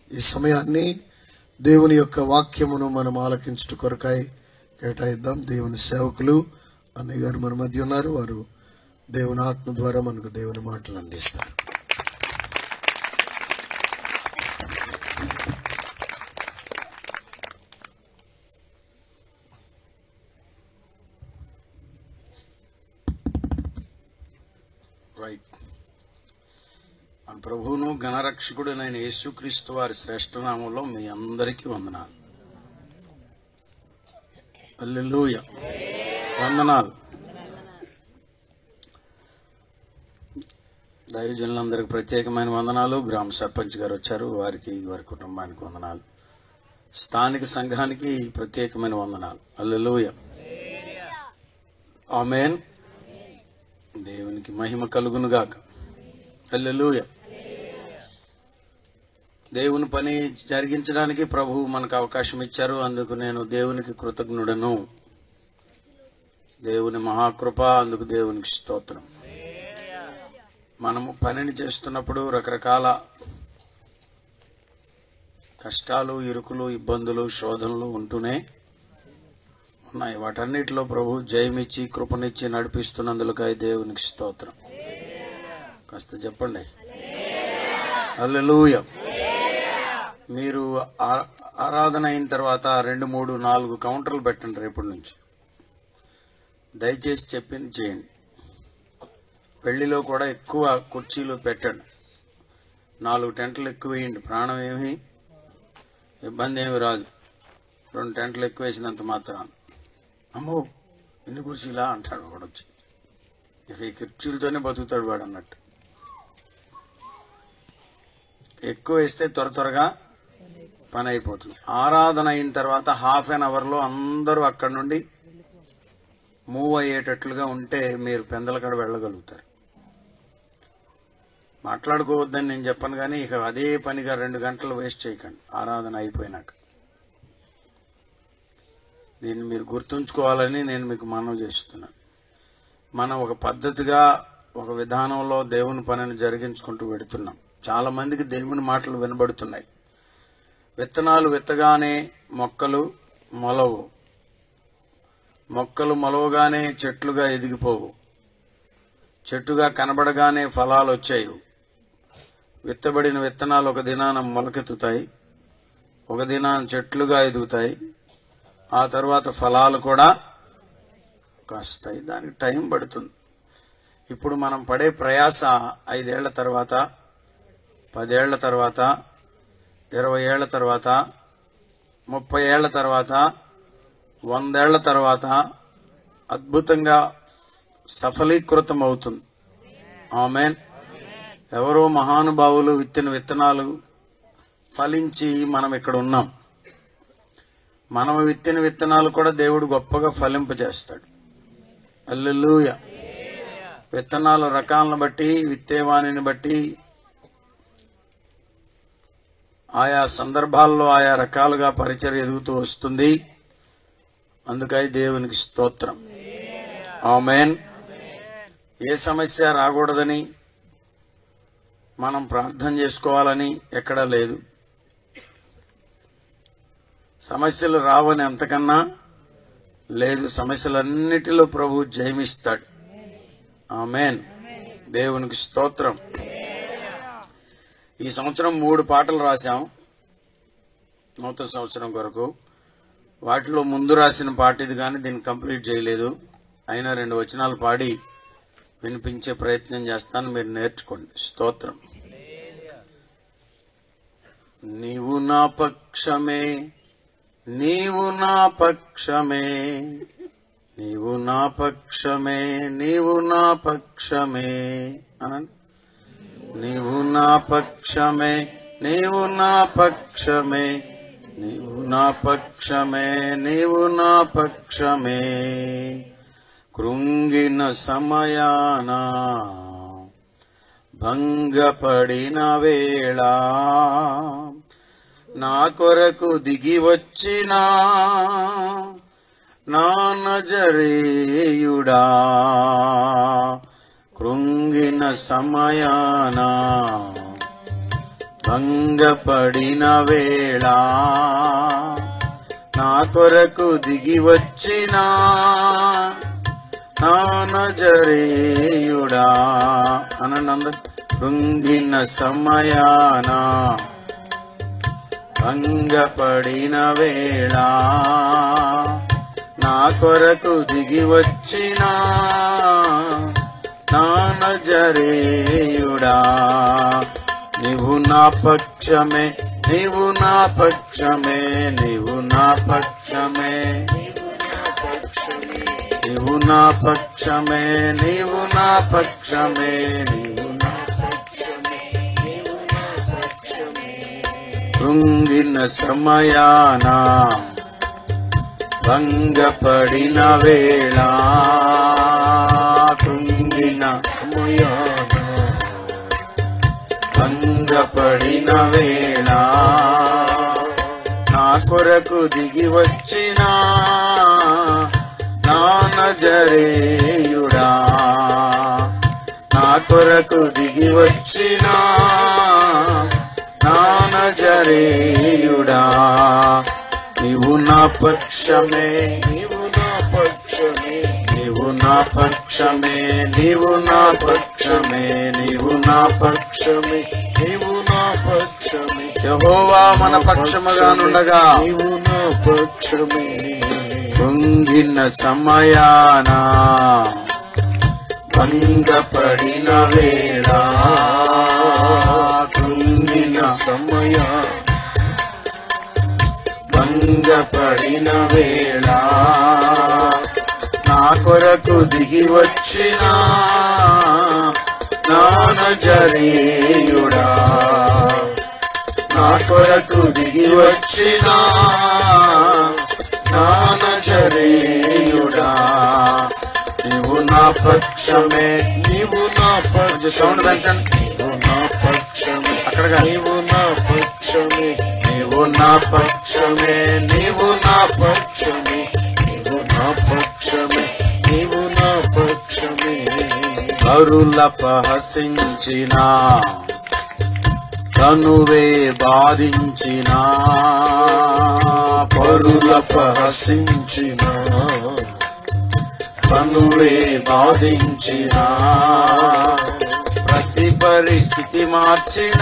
ఈ సమయాన్ని దేవుని యొక్క వాక్యమును మనం ఆలకించుట కొరకాయి కేటాయిద్దాం దేవుని సేవకులు అన్నయ్య గారు మన మధ్య ఉన్నారు వారు దేవుని ఆత్మ ద్వారా మనకు దేవుని మాటలు అందిస్తారు రైట్ మన ప్రభువును గణరక్షకుడునైన యేసుక్రీస్తు వారి శ్రేష్ఠ నామంలో మీ అందరికీ వందనాలు అల్లెలూయ వందనాలు దైవజనులందరికీ ప్రత్యేకమైన వందనాలు గ్రామ సర్పంచ్ గారు వచ్చారు వారికి వారి కుటుంబానికి వందనాలు స్థానిక సంఘానికి ప్రత్యేకమైన వందనాలు అల్లెలూయ ఆమెన్ దేవునికి మహిమ కలుగునుగాక హల్లెలూయ దేవుని పని జరిగించడానికి ప్రభువు మనకు అవకాశం ఇచ్చారు అందుకు నేను దేవునికి కృతజ్ఞుడను దేవుని మహాకృప అందుకు దేవునికి స్తోత్రం మనము పనిని చేస్తున్నప్పుడు రకరకాల కష్టాలు ఇరుకులు ఇబ్బందులు శోధనలు ఉంటూనే ఉన్నాయి వాటన్నిటిలో ప్రభు జయమిచ్చి కృపనిచ్చి నడిపిస్తున్నందులకై దేవునికి స్తోత్రం కాస్త చెప్పండి హల్లెలూయ మీరు ఆ- ఆరాధన అయిన తర్వాత రెండు మూడు నాలుగు కౌంటర్లు పెట్టండి రేపటి నుంచి దయచేసి చెప్పింది చేయండి పెళ్లిలో కూడా ఎక్కువ కుర్చీలు పెట్టండి నాలుగు టెంట్లు ఎక్కువ వేయండి ప్రాణం ఏమి ఇబ్బంది ఏమి రాదు రెండు టెంట్లు ఎక్కువ వేసినంత మాత్రాన అమ్మో ఎన్ని కుర్చీలా అంటాడు ఒకడొచ్చి ఇక ఈ కుర్చీలతోనే బతుకుతాడు వాడు అన్నట్టు ఎక్కువ వేస్తే త్వర త్వరగా పని అయిపోతుంది ఆరాధన అయిన తర్వాత హాఫ్ అన్ అవర్లో అందరూ అక్కడ నుండి మూవ్ అయ్యేటట్లుగా ఉంటే మీరు పెందలకడ వెళ్ళగలుగుతారు మాట్లాడుకోవద్దని నేను చెప్పను కానీ ఇక అదే పనిగా రెండు గంటలు వేస్ట్ చేయకండి ఆరాధన అయిపోయినాక దీన్ని మీరు గుర్తుంచుకోవాలని నేను మీకు మనవి చేస్తున్నాను మనం ఒక పద్ధతిగా ఒక విధానంలో దేవుని పనిని జరిగించుకుంటూ వెడుతున్నాం చాలా మందికి దేవుని మాటలు వినబడుతున్నాయి విత్తనాలు విత్తగానే మొక్కలు మొలవు మొక్కలు మొలవగానే చెట్లుగా ఎదిగిపోవు చెట్టుగా కనబడగానే ఫలాలు వచ్చాయి విత్తబడిన విత్తనాలు ఒక దినాన మొలకెత్తుతాయి ఒక దినాన చెట్లుగా ఎదుగుతాయి ఆ తర్వాత ఫలాలు కూడా కాస్తాయి దానికి టైం పడుతుంది ఇప్పుడు మనం పడే ప్రయాస ఐదేళ్ల తర్వాత పదేళ్ల తర్వాత ఇరవై ఏళ్ల తర్వాత ముప్పై ఏళ్ల తర్వాత వందేళ్ల తర్వాత అద్భుతంగా సఫలీకృతం అవుతుంది ఆమెన్ ఎవరో మహానుభావులు విత్తిన విత్తనాలు ఫలించి మనం ఇక్కడ ఉన్నాం మనం విత్తిన విత్తనాలు కూడా దేవుడు గొప్పగా ఫలింపజేస్తాడు అల్లెలూయ విత్తనాల రకాలను బట్టి విత్తేవాణిని బట్టి ఆయా సందర్భాల్లో ఆయా రకాలుగా పరిచయం ఎదుగుతూ వస్తుంది అందుకై దేవునికి స్తోత్రం ఆమెన్ ఏ సమస్య రాకూడదని మనం ప్రార్థన చేసుకోవాలని ఎక్కడా లేదు సమస్యలు రావని అంతకన్నా లేదు సమస్యలన్నిటిలో ప్రభు జయమిస్తాడు ఆమెన్ దేవునికి స్తోత్రం ఈ సంవత్సరం మూడు పాటలు రాశాం నూతన సంవత్సరం కొరకు వాటిలో ముందు రాసిన పాట ఇది కానీ దీన్ని కంప్లీట్ చేయలేదు అయినా రెండు వచనాలు పాడి వినిపించే ప్రయత్నం చేస్తాను మీరు నేర్చుకోండి స్తోత్రం నీవు నా పక్షమే నీవు నా పక్షమే నీవు నా పక్షమే నీవు నా పక్షమే అనండి నీవు నా పక్షమే నీవు నా పక్షమే నీవు నా పక్షమే నీవు నా పక్షమే కృంగిన సమయాన భంగపడిన వేళ నా కొరకు దిగి వచ్చిన నా నజరేయుడా కృంగిన సమయాన భంగపడిన వేళ నా కొరకు దిగి వచ్చిన నానజరేయుడా అనంద కృంగిన సమయాన భంగపడిన వేళ నా కొరకు దిగి వచ్చిన నానజరేయుడా నీవు నా పక్షమే నీవు నా పక్షమే నీవు నా పక్షమే నీవు నా పక్షమే నీవు నా పక్షమే నీవు నా కృంగిన సమయాన భంగపడిన వేళ కృంగిన సమయాన భంగపడిన వేళ నా కొరకు దిగి వచ్చిన నానజరేయుడా నా కొరకు దిగి వచ్చిన నానజరేయుడా నీవు నా పక్షమే నీవు నా పక్షమే నీవు నా పక్షమే నీవు నా పక్షమే నీవు నా పక్షమే నీవు నా పక్షమే యెహోవా మన పక్షముగా నుండగా నీవు నా పక్షమే కృంగిన సమయాన భంగపడిన వేళ కృంగిన సమయా భంగపడిన వేళ నా కొరకు దిగి వచ్చిన నానజరేయుడా నా కొరకు దిగి వచ్చిన నానజరేయుడా నీవు నా పక్షమే నీవు నా పక్ష సౌండ్ పెంచండి నీవు నా పక్షమే అక్కడగా నీవు నా పక్షమే నీవు నా పక్షమే నీవు నా పక్షమే నీవు నా పక్షమే నీవు నా పక్షమే కరుల పహసించిన కనువే బాధించిన పరుల పహసించిన కనువే బాధించిన ప్రతి పరిస్థితి మార్చిన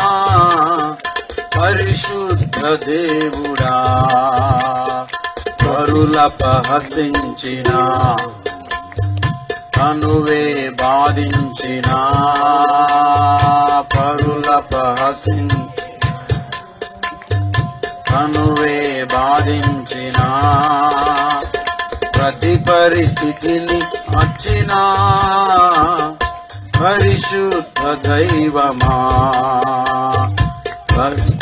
పరిశుద్ధ దేవుడా పరుల పహసించిన కనువే బాధించిన పరుల పహసిం కనువే బాధించిన ప్రతి పరిస్థితిని వచ్చిన పరిశుద్ధ దైవమా పరి-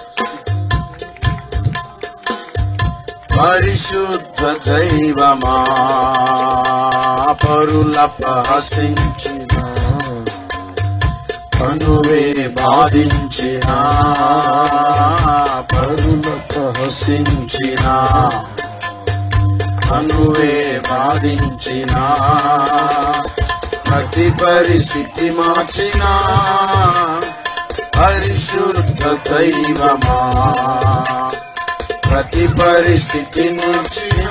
పరిశుద్ధ దైవమా పరుల పహసించిన కనువే బాధించిన పరుల పహసించిన కనువే బాధించిన ప్రతి పరిస్థితి మార్చిన పరిశుద్ధ దైవమా ప్రతి పరిస్థితి నుంచిన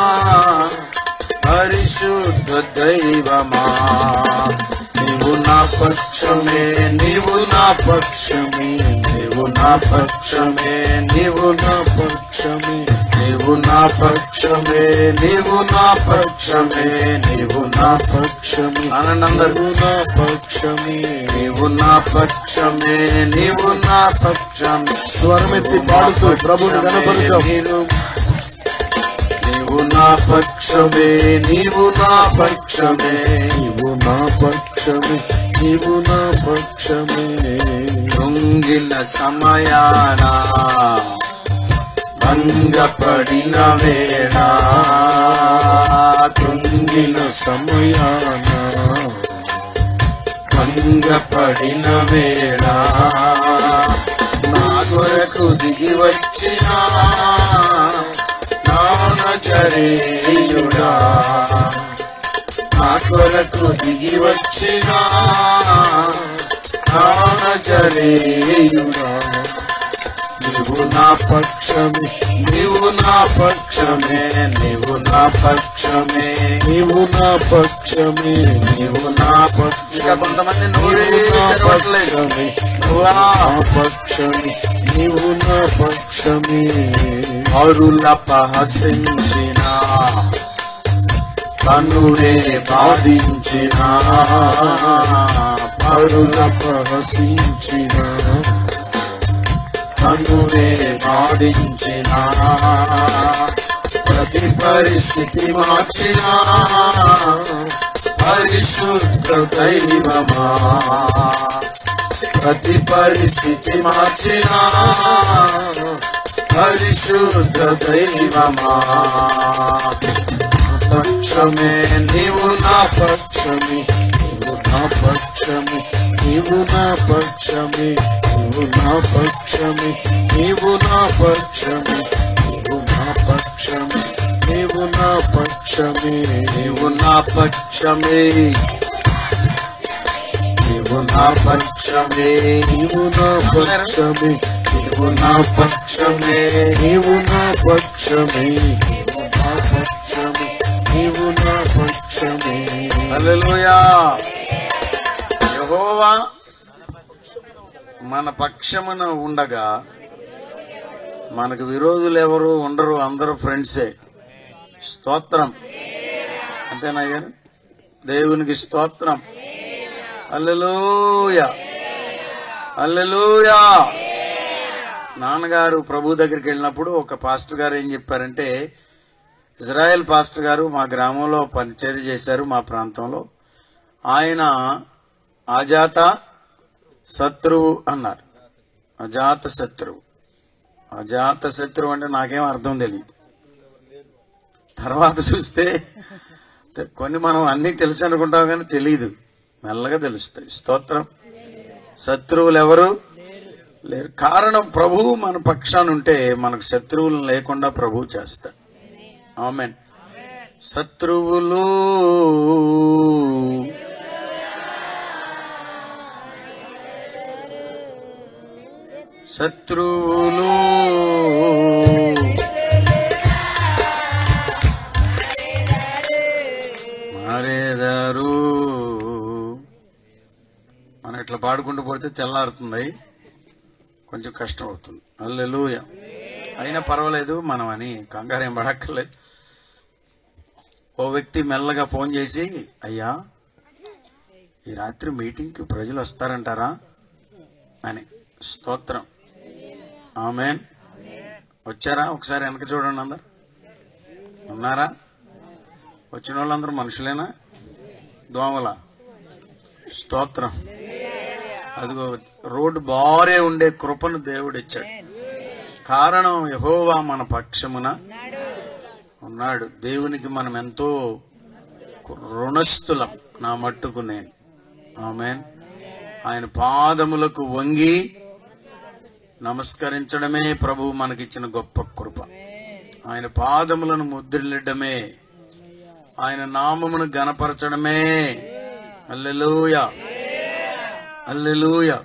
పరిశుద్ధ దైవమా నీవు నా పక్షమే నీవు నా పక్షమే నీవు నా పక్షమే నీవు నా పక్షమే నీవు నా పక్షమే నీవు నా పక్షమే నీవు నా పక్షమే ఆనందందరూ నా పక్షమే నీవు నా పక్షమే నీవు నా పక్షమే స్వరమెత్తి పాడుతూ ప్రభుని కనపరుద్దాం నేను నీవు నా పక్షమే నీవు నా పక్షమే నీవు నా పక్షమే నీవు నా పక్షమే కృంగిన సమయాన భంగపడిన వేళ కృంగిన సమయాన భంగపడిన వేళ నా కొరకు దిగి వచ్చిన నానచరేయుడా నా కొరకు దిగి వచ్చిన నానజరేయుడా నీవు నా పక్షమే నీవు నా పక్షమే నీవు నా పక్షమే నీవు నా పక్షమే నీవు నా పక్ష ఇంకా కొంతమంది నోరే నీవు నా తెరవట్లేదు పక్షమే నువ్వా నా పక్షమే నీవు నా పక్షమే అరులపహసించిన కన్నుడే బాధించిన పరుల ప్రహసించిన కన్నుడే బాధించిన ప్రతి పరిస్థితి మార్చిన పరిశుద్ధ దైవమా ప్రతి పరిస్థితి మార్చిన పరిశుద్ధ దైవమా పక్షమే నీవు నా పక్షమే నీవు నా పక్షమే నీవు నా పక్షమే నీవు నా పక్షమే నీవు నా పక్షమే నీవు నా పక్షమే నీవు నా పక్షమే నీవు నా పక్షమే నీవు నా పక్షమే నీవు నా పక్షమే నీవు నా పక్షమే నీవు నా పక్షమే నీవు నా పక్షమే నీవు నా పక్షమే హల్లెలూయా యెహోవా మన పక్షమున ఉండగా మనకు విరోధులు ఎవరు ఉండరు అందరూ ఫ్రెండ్సే స్తోత్రం అంతేనా గారు దేవునికి స్తోత్రం అల్లెలూయా అల్లెలూయా నాన్నగారు ప్రభు దగ్గరికి వెళ్ళినప్పుడు ఒక పాస్టర్ గారు ఏం చెప్పారంటే ఇజ్రాయెల్ పాస్టర్ గారు మా గ్రామంలో పరిచర్య చేశారు మా ప్రాంతంలో ఆయన అజాత శత్రువు అన్నారు అజాత శత్రువు అజాత శత్రువు అంటే నాకేం అర్థం తెలియదు తర్వాత చూస్తే కొన్ని మనం అన్నీ తెలుసు అనుకుంటాం కానీ తెలియదు మెల్లగా తెలుస్తాయి స్తోత్రం శత్రువులు ఎవరు లేరు కారణం ప్రభువు మన పక్షాన ఉంటే మనకు శత్రువులు లేకుండా ప్రభువు చేస్తాడు ఆమెన్ శత్రువులు శత్రువులు మారేదారు మనం ఇట్లా పాడుకుంటూ పడితే తెల్లారుతుంది కొంచెం కష్టం అవుతుంది అల్లెలూయ అయినా పర్వాలేదు మనం అని కంగారు ఏం పడక్కర్లేదు ఓ వ్యక్తి మెల్లగా ఫోన్ చేసి అయ్యా ఈ రాత్రి మీటింగ్కి ప్రజలు వస్తారంటారా అని స్తోత్రం ఆమెన్ వచ్చారా ఒకసారి వెనక చూడండి అందరు ఉన్నారా వచ్చిన వాళ్ళందరూ మనుషులేనా దోమల స్తోత్రం అదిగో రోడ్డు బారే ఉండే కృపను దేవుడు ఇచ్చాడు కారణం యహోవా మన పక్షమున ఉన్నాడు దేవునికి మనం ఎంతో రుణస్థులం నా మట్టుకు నేను ఆమెన్ ఆయన పాదములకు వంగి నమస్కరించడమే ప్రభు మనకిచ్చిన గొప్ప కృప ఆయన పాదములను ముద్రిల్లడమే ఆయన నామమును గనపరచడమే అల్లెలూయ అల్లెలూయ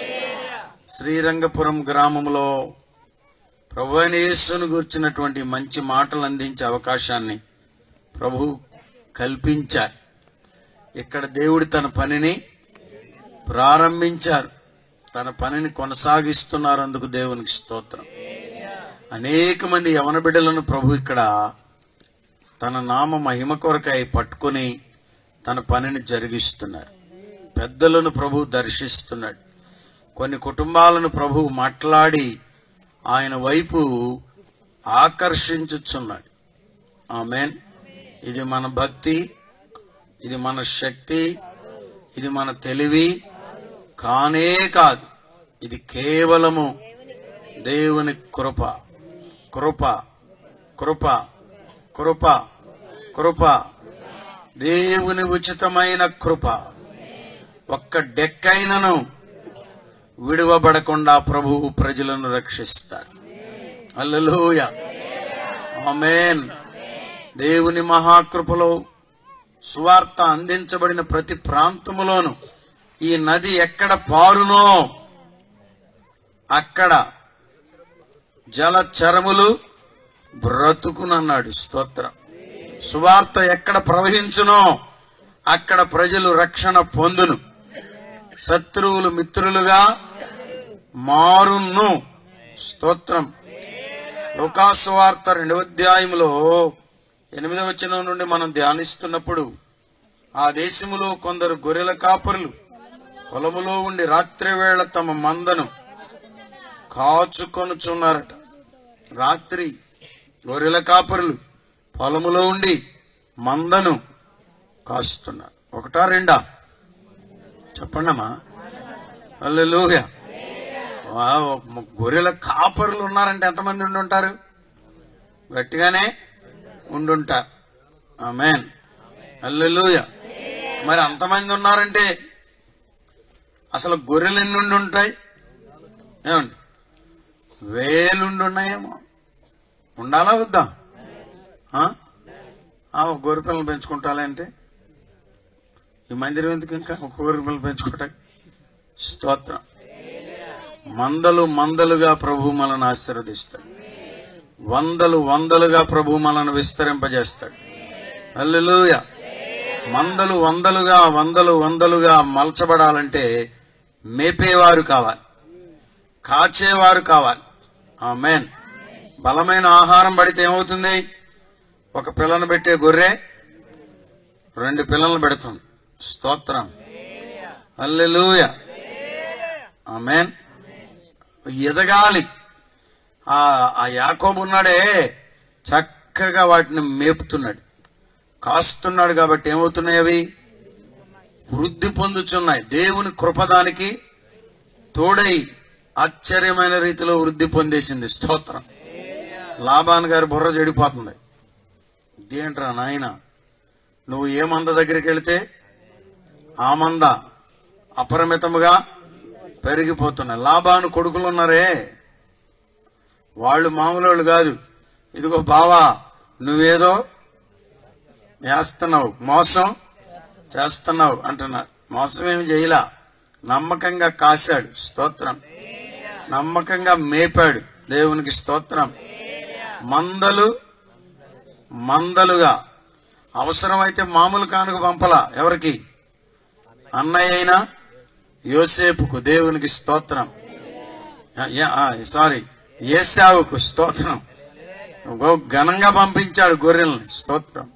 శ్రీరంగపురం గ్రామంలో ప్రభు అయిన యేసును గుర్చినటువంటి మంచి మాటలు అందించే అవకాశాన్ని ప్రభు కల్పించారు ఇక్కడ దేవుడు తన పనిని ప్రారంభించారు తన పనిని కొనసాగిస్తున్నారు అందుకు దేవునికి స్తోత్రం అనేక మంది యవన బిడ్డలను ప్రభు ఇక్కడ తన నామ మహిమ కొరకై పట్టుకొని తన పనిని జరిగిస్తున్నారు పెద్దలను ప్రభు దర్శిస్తున్నాడు కొన్ని కుటుంబాలను ప్రభు మాట్లాడి ఆయన వైపు ఆకర్షించుచున్నాడు ఆమెన్ ఇది మన భక్తి ఇది మన శక్తి ఇది మన తెలివి కానే కాదు ఇది కేవలము దేవుని కృప కృప కృప కృప కృప దేవుని ఉచితమైన కృప ఒక్క డెక్కైనను విడువబడకుండా ప్రభువు ప్రజలను రక్షిస్తారు అల్లెలూయ ఆమేన్ దేవుని మహాకృపలో సువార్త అందించబడిన ప్రతి ప్రాంతములోను ఈ నది ఎక్కడ పారునో అక్కడ జలచరములు బ్రతుకునన్నాడు స్తోత్రం సువార్త ఎక్కడ ప్రవహించునో అక్కడ ప్రజలు రక్షణ పొందును శత్రువులు మిత్రులుగా మారును స్తోత్రం లోకాసు వార్త రెండవ అధ్యాయంలో ఎనిమిదవ వచనం నుండి మనం ధ్యానిస్తున్నప్పుడు ఆ దేశములో కొందరు గొర్రెల కాపరులు పొలములో ఉండి రాత్రి వేళ తమ మందను కాచుకొనుచున్నారట రాత్రి గొర్రెల కాపరులు పొలములో ఉండి మందను కాస్తున్నారు ఒకటా రెండా చెప్పండమ్మా అల్లెలూయ గొర్రెల కాపరులు ఉన్నారంటే ఎంతమంది ఉండి ఉంటారు గట్టిగానే ఉండుంటారు ఆమెన్ అల్లెలూయ మరి అంతమంది ఉన్నారంటే అసలు గొర్రెలు ఎన్ని ఉండి ఉంటాయి ఏమండి వేలుండి ఉన్నాయేమో ఉండాలా వద్దా ఆ? ఆ, ఒక గొర్రె పిల్లలు పెంచుకుంటాలంటే ఈ మందిరం ఎందుకు ఇంకా ఒక గొర్రె పిల్లలు పెంచుకోవటానికి స్తోత్రం మందలు మందలుగా ప్రభు మనల్ని ఆశీర్వదిస్తాడు వందలు వందలుగా ప్రభు మనల్ని విస్తరింపజేస్తాడు హల్లెలూయ మందలు వందలుగా వందలు వందలుగా మలచబడాలంటే మేపేవారు కావాలి కాచేవారు కావాలి ఆ మేన్ బలమైన ఆహారం పడితే ఏమవుతుంది ఒక పిల్లను పెట్టే గొర్రె రెండు పిల్లలను పెడుతుంది స్తోత్రం అల్లెలూయ ఆమెన్ ఎదగాలి ఆ ఆ యాకోబు ఉన్నాడే చక్కగా వాటిని మేపుతున్నాడు కాస్తున్నాడు కాబట్టి ఏమవుతున్నాయి అవి వృద్ధి పొందుచున్నాయి దేవుని కృపదానికి తోడై ఆశ్చర్యమైన రీతిలో వృద్ధి పొందేసింది స్తోత్రం లాభాన్ గారి బుర్ర చెడిపోతుంది ఇదేంట్రా నాయన నువ్వు ఏ మంద దగ్గరికి వెళితే ఆ మంద అపరిమితముగా పెరిగిపోతున్నాయి లాభాను కొడుకులు ఉన్నారే వాళ్ళు మామూలు వాళ్ళు కాదు ఇదిగో బావా నువ్వేదో వేస్తున్నావు మోసం చేస్తున్నావు అంటున్నారు మోసం ఏమి చేయలా నమ్మకంగా కాశాడు స్తోత్రం నమ్మకంగా మేపాడు దేవునికి స్తోత్రం మందలు మందలుగా అవసరమైతే మామూలు కానుక పంపలా ఎవరికి అన్నయ్య అయినా యోసేపుకు దేవునికి స్తోత్రం యా- యా- ఆ, సారీ ఏసావుకు స్తోత్రం గో- ఘనంగా పంపించాడు గొర్రెల్ని స్తోత్రం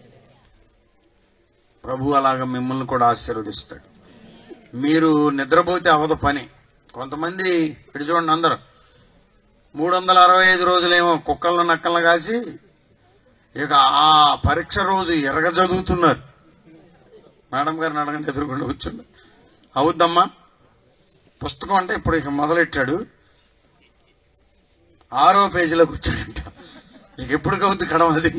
ప్రభు అలాగ మిమ్మల్ని కూడా ఆశీర్వదిస్తాడు మీరు నిద్రపోతే అవదు పని కొంతమంది ఇటు చూడండి అందరు మూడు వందల అరవై ఐదు రోజులేమో కుక్కలను నక్కలను కాసి ఇక ఆ పరీక్ష రోజు ఎరగ చదువుతున్నారు మేడం గారిని అడగండి ఎదురుకుండా కూర్చుండి అవుద్దమ్మా పుస్తకం అంటే ఇప్పుడు ఇక మొదలెట్టాడు ఆరో పేజీలో కూర్చోడంట ఇక ఎప్పుడు అవుద్ది కడం అది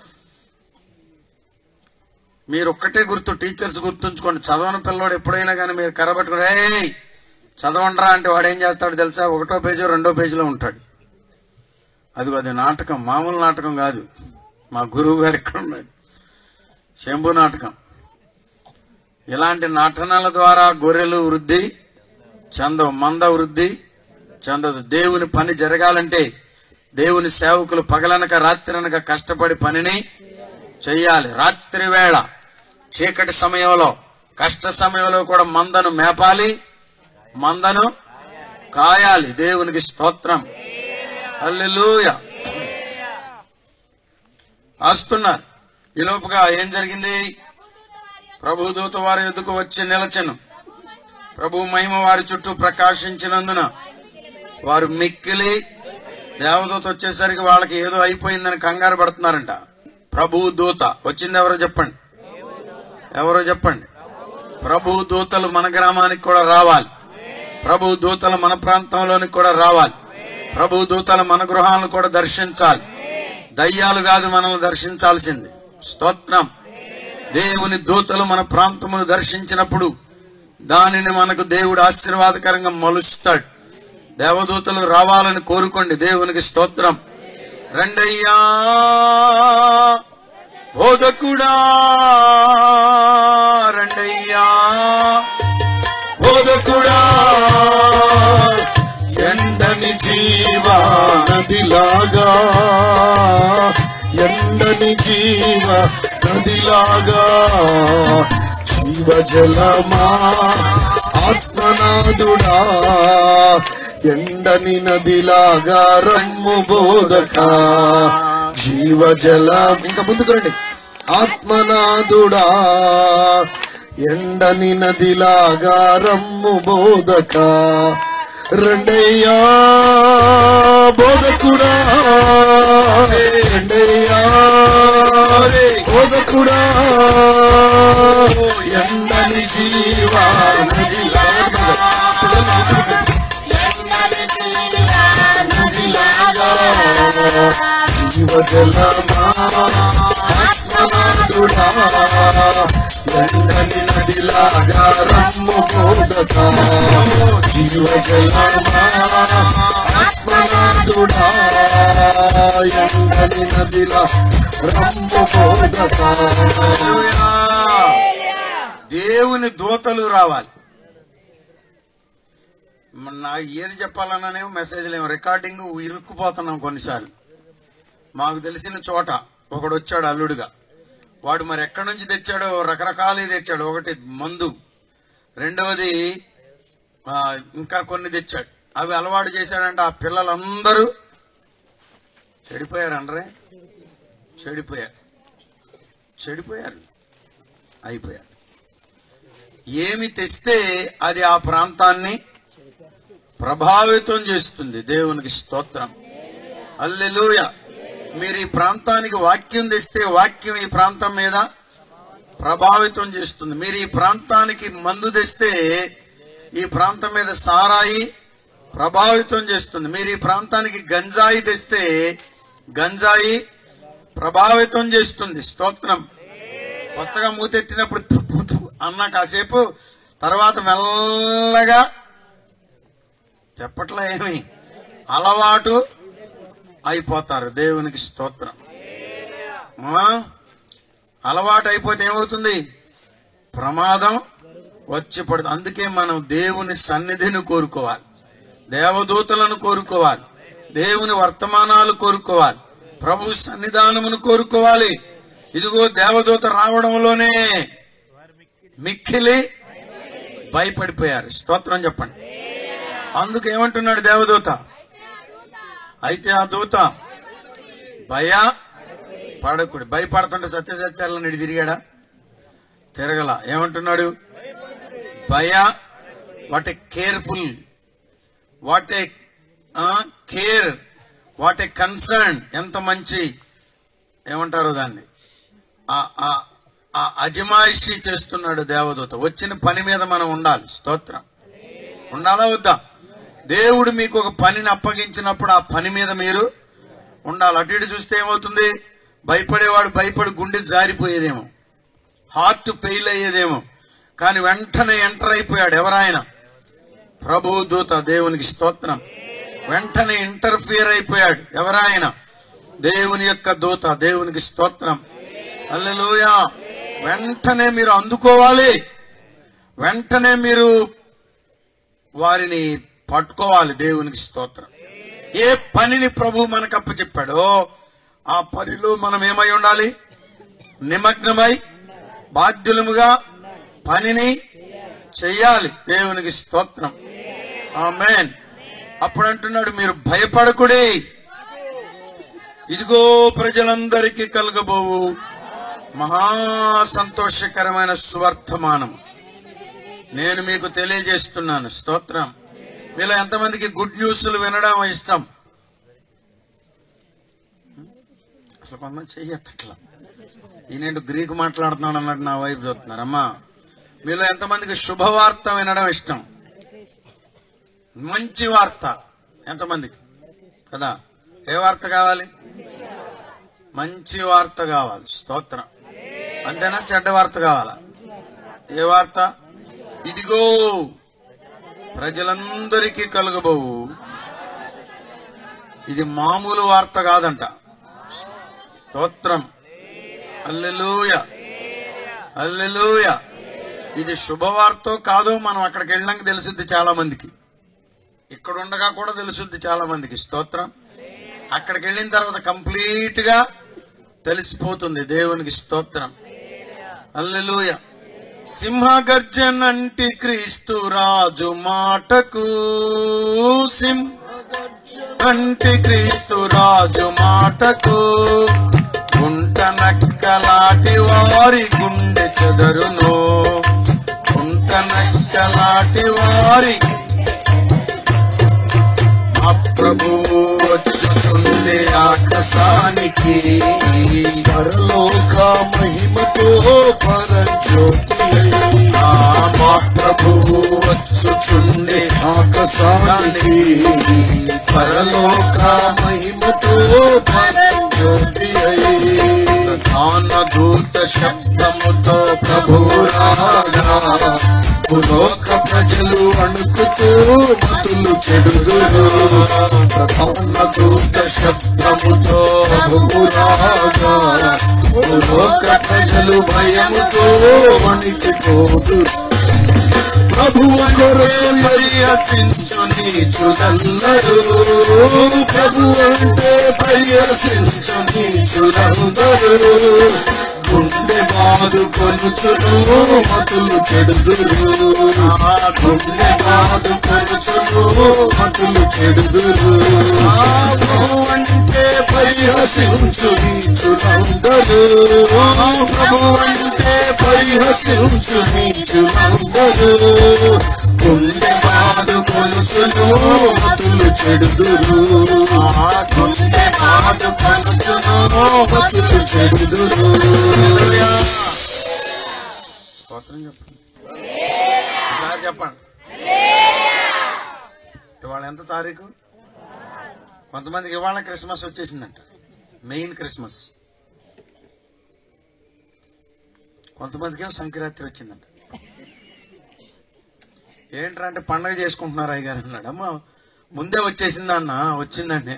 మీరు ఒక్కటే గుర్తు టీచర్స్ గుర్తుంచుకోండి చదవని పిల్లవాడు ఎప్పుడైనా కానీ మీరు కర్రబట్టుకుని రే చదవండ్రా అంటే వాడు ఏం చేస్తాడు తెలుసా ఒకటో పేజీ రెండో పేజీలో ఉంటాడు అది అది నాటకం మామూలు నాటకం కాదు మా గురువు గారు ఇక్కడ ఉన్నాడు శంభు నాటకం ఇలాంటి నటనల ద్వారా గొర్రెలు వృద్ధి చందవు మంద వృద్ధి చెందదు దేవుని పని జరగాలంటే దేవుని సేవకులు పగలనక రాత్రనక కష్టపడి పనిని చెయ్యాలి రాత్రి వేళ చీకటి సమయంలో కష్ట సమయంలో కూడా మందను మేపాలి మందను కాయాలి దేవునికి స్తోత్రం హల్లెలూయ వస్తున్నారు ఈ లోపుగా ఏం జరిగింది ప్రభు దూత వారి ఎదుకు వచ్చి నిలచెను ప్రభు మహిమ వారి చుట్టూ ప్రకాశించినందున వారు మిక్కిలి దేవదూత వచ్చేసరికి వాళ్ళకి ఏదో అయిపోయిందని కంగారు పడుతున్నారంట ప్రభు దూత వచ్చింది ఎవరో చెప్పండి ఎవరో చెప్పండి ప్రభు దూతలు మన గ్రామానికి కూడా రావాలి ప్రభు దూతలు మన ప్రాంతంలోనికి కూడా రావాలి ప్రభు దూతలు మన గృహాలను కూడా దర్శించాలి దయ్యాలు కాదు మనల్ని దర్శించాల్సింది స్తోత్రం దేవుని దూతలు మన ప్రాంతమును దర్శించినప్పుడు దానిని మనకు దేవుడు ఆశీర్వాదకరంగా మలుస్తాడు దేవదూతలు రావాలని కోరుకోండి దేవునికి స్తోత్రం రండయ్యా బోధకుడా రండయ్యా బోధకుడా ఎండని జీవా నదిలాగా ఎండని జీవ నదిలాగా జీవజలమా ఆత్మనాథుడా ఎండని నదిలాగా రమ్ము బోధక జీవజలం ఇంకా ముందుకు రండి ఆత్మనాథుడా ఎండని నదిలాగా రమ్ము బోధక రెండయ్యా బోధకుడా రెండయ్యా బోధకుడా ఎండని జీవా నదిలాగా నదిలాగా జీవజలమా ఆత్మనాథుడా ఎండని నదిలాగా రమ్ము బోధక జీవజలమా ఆత్మనాథుడా ఎండని నదిలా రమ్ము బోధక హల్లెలూయా. దేవుని దూతలు రావాలి మన నాకు ఏది చెప్పాలన్నానేమో మెసేజ్లు ఏమో రికార్డింగ్ ఇరుక్కుపోతున్నాం కొన్నిసార్లు మాకు తెలిసిన చోట ఒకడు వచ్చాడు అల్లుడుగా వాడు మరి ఎక్కడి నుంచి తెచ్చాడో రకరకాలు తెచ్చాడు ఒకటి మందు రెండవది ఆ, ఇంకా కొన్ని తెచ్చాడు అవి అలవాటు చేశాడంటే ఆ పిల్లలందరూ చెడిపోయారు అనరే చెడిపోయారు చెడిపోయారు అయిపోయారు ఏమి తెస్తే అది ఆ ప్రాంతాన్ని ప్రభావితం చేస్తుంది దేవునికి స్తోత్రం అల్లెలూయ మీరు ఈ ప్రాంతానికి వాక్యం తెస్తే వాక్యం ఈ ప్రాంతం మీద ప్రభావితం చేస్తుంది మీరు ఈ ప్రాంతానికి మందు తెస్తే ఈ ప్రాంతం మీద సారాయి ప్రభావితం చేస్తుంది మీరు ఈ ప్రాంతానికి గంజాయి తెస్తే గంజాయి ప్రభావితం చేస్తుంది స్తోత్రం కొత్తగా మూతెత్తినప్పుడు థు, థు, థు అన్న కాసేపు తర్వాత మెల్లగా చెప్పట్లా ఏమి అలవాటు అయిపోతారు దేవునికి స్తోత్రం ఆ? అలవాటు అయిపోతే ఏమవుతుంది ప్రమాదం వచ్చి పడుతుంది అందుకే మనం దేవుని సన్నిధిని కోరుకోవాలి దేవదూతలను కోరుకోవాలి దేవుని వర్తమానాలు కోరుకోవాలి ప్రభు సన్నిధానమును కోరుకోవాలి ఇదిగో దేవదూత రావడంలోనే మిక్కిలి భయపడిపోయారు స్తోత్రం చెప్పండి అందుకు ఏమంటున్నాడు దేవదూత అయితే ఆ దూత భయ పడకుడు భయపడుతుంటే సత్యసత్యాలను ఇటు తిరిగాడా తిరగల ఏమంటున్నాడు భయ what a careful what a care what a concern ఎంత మంచి ఏమంటారు దాన్ని ఆ- ఆ- ఆ అజమాయిషి చేస్తున్నాడు దేవదూత వచ్చిన పని మీద మనం ఉండాలి స్తోత్రం ఉండాలా వద్దా దేవుడు మీకు ఒక పనిని అప్పగించినప్పుడు ఆ పని మీద మీరు ఉండాలి అటు ఇటు చూస్తే ఏమవుతుంది భయపడేవాడు భయపడి గుండె జారిపోయేదేమో హార్ట్ ఫెయిల్ అయ్యేదేమో కానీ వెంటనే ఎంటర్ అయిపోయాడు ఎవరాయన ప్రభు దూత దేవునికి స్తోత్రం వెంటనే ఇంటర్ఫియర్ అయిపోయాడు ఎవరాయన దేవుని యొక్క దూత దేవునికి స్తోత్రం అల్లెలూయ వెంటనే మీరు అందుకోవాలి వెంటనే మీరు వారిని పట్టుకోవాలి దేవునికి స్తోత్రం ఏ పనిని ప్రభు మనకు అప్పచెప్పాడో ఆ పనిలో మనం ఏమై ఉండాలి నిమగ్నమై బాధ్యులముగా పనిని చెయ్యాలి దేవునికి స్తోత్రం ఆమెన్ అప్పుడు అంటున్నాడు మీరు భయపడకుడి ఇదిగో ప్రజలందరికీ కలగబోవు మహా సంతోషకరమైన సువర్తమానం నేను మీకు తెలియజేస్తున్నాను స్తోత్రం మీలో ఎంతమందికి గుడ్ న్యూస్లు వినడం ఇష్టం అసలు కొంతమంది చెయ్యట్లా ఈయన గ్రీకు మాట్లాడుతున్నాడు అన్నట్టు నా వైపు చూస్తున్నారమ్మా మీలో ఎంతమందికి శుభవార్త వినడం ఇష్టం మంచి వార్త ఎంతమందికి కదా ఏ వార్త కావాలి మంచి వార్త కావాలి స్తోత్రం అంతేనా చెడ్డ వార్త కావాలా ఏ వార్త ఇదిగో ప్రజలందరికీ కలుగబోవు ఇది మామూలు వార్త కాదంట స్తోత్రం అల్లెలూయ అల్లెలూయ ఇది శుభవార్తో కాదో మనం అక్కడికి వెళ్ళినాక తెలుసుద్ది చాలా మందికి ఇక్కడ ఉండగా కూడా తెలుసుద్ది చాలా మందికి స్తోత్రం అక్కడికి వెళ్ళిన తర్వాత కంప్లీట్ గా తెలిసిపోతుంది దేవునికి స్తోత్రం అల్లెలూయ సింహగర్జనంటి క్రీస్తు రాజు మాటకు సింహ అంటి క్రీస్తు రాజు మాటకు గుంట నక్కలాటి వారి గుండె చెదరును గుంట నక్కలాటి వారి మా ప్రభువు వచ్చుచుండే ఆకాశానికి పరలోక మహిమతో పరజ్యోతి ఆ మా ప్రభువు వచ్చుచుండే ఆకాశానికి పరలోక మహిమతో పరజ్యోతి అయి ప్రధాన దూత శబ్దముతో ప్రభువు రాగా భూలోక ప్రజలు అణుకుతూ మతులు చెడుదురు ప్రధాన దూత శబ్దముతో ప్రభువు రాగా భూలోక ప్రజలు భయముతో వణికిపోదురు ప్రభువు కొరకు పరిహసించు నీచులల్లరు ప్రభు అంటే పరిహసించు నీచులందరూ గుండె బాదు కొనుచును మతులు చెడుదురు ఆ గుండె బాదు కొనుచును మతులు చెడుదురు ప్రభు అంటే పరిహసించు నీచులందరూ ప్రభు అంటే పరిహసించు నీచులందరూ గుండె బాదు కొనుచును మతులు చెడుదురు ఆ గుండె బాదు కొనుచును మతులు చెడుదురు స్తోత్రం చెప్పండి ఒకసారి చెప్పండి ఇవాళ ఎంత తారీఖు కొంతమందికి ఇవాళ క్రిస్మస్ వచ్చేసిందంట మెయిన్ క్రిస్మస్ కొంతమందికి ఏమో సంక్రాంతి వచ్చిందంట ఏంట్రా అంటే పండగ చేసుకుంటున్నారు అయ్య గారు అన్నాడు అమ్మ ముందే వచ్చేసిందా అన్న వచ్చిందండి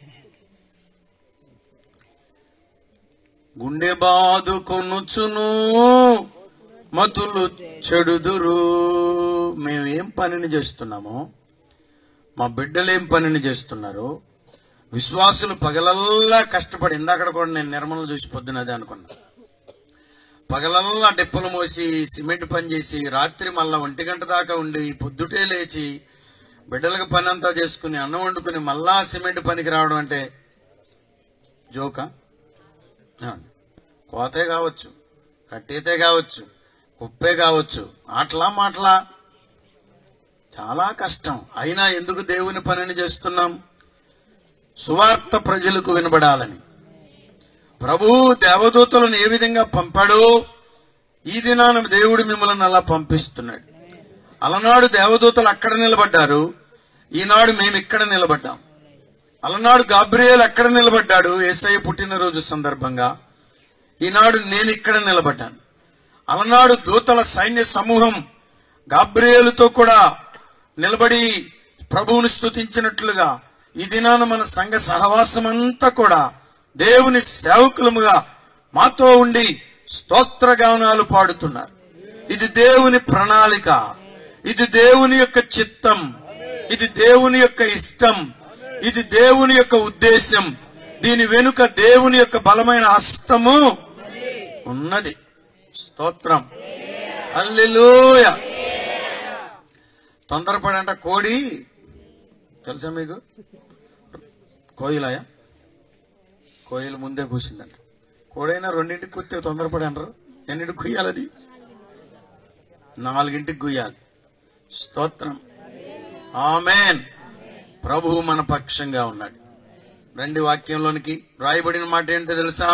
గుండె బాదు కొనుచును మతులు చెడుదురు మేమేం పనిని చేస్తున్నామో మా బిడ్డలు ఏం పనిని చేస్తున్నారు విశ్వాసులు పగలల్లా కష్టపడి ఇందాక కూడా నేను నిర్మల చూసి పొద్దునదే అనుకున్నా పగలల్లా డెప్పులు మోసి సిమెంట్ పని చేసి రాత్రి మళ్ళా ఒంటి గంట దాకా ఉండి పొద్దుటే లేచి బిడ్డలకు పని అంతా చేసుకుని అన్నం వండుకుని మళ్ళా సిమెంట్ పనికి రావడం అంటే జోకా ఏమండి? కోతే కావచ్చు కట్టేతే కావచ్చు కుప్పే కావచ్చు ఆటలా మాటలా చాలా కష్టం అయినా ఎందుకు దేవుని పనిని చేస్తున్నాం సువార్త ప్రజలకు వినబడాలని ప్రభు దేవదూతలను ఏ విధంగా పంపాడో ఈ దినాన దేవుడు మిమ్మల్ని అలా పంపిస్తున్నాడు అలనాడు దేవదూతలు అక్కడ నిలబడ్డారు ఈనాడు మేము ఇక్కడ నిలబడ్డాం అలనాడు గాబ్రియేల్ అక్కడ నిలబడ్డాడు ఏసయ్య పుట్టినరోజు సందర్భంగా ఈనాడు నేను ఇక్కడ నిలబడ్డాను అలనాడు దూతల సైన్య సమూహం గాబ్రియేలుతో కూడా నిలబడి ప్రభువుని స్తుతించినట్లుగా ఈ దినాన మన సంఘ సహవాసం అంతా కూడా దేవుని సేవకులముగా మాతో ఉండి స్తోత్రగానాలు పాడుతున్నారు ఇది దేవుని ప్రణాళిక ఇది దేవుని యొక్క చిత్తం ఇది దేవుని యొక్క ఇష్టం ఇది దేవుని యొక్క ఉద్దేశం దీని వెనుక దేవుని యొక్క బలమైన హస్తము ఉన్నది స్తోత్రం అల్లెలూయ తొందరపడంట కోడి తెలుసా మీకు కోయిలాయా కోయిల ముందే కూసిందంట కోడైనా రెండింటికి కూర్తే తొందరపడి అంటారు ఎన్నింటికి కుయ్యాలి అది నాలుగింటికి కుయ్యాలి స్తోత్రం ఆమెన్ ప్రభువు మన పక్షంగా ఉన్నాడు రెండు వాక్యంలోనికి రాయబడిన మాట ఏంటో తెలుసా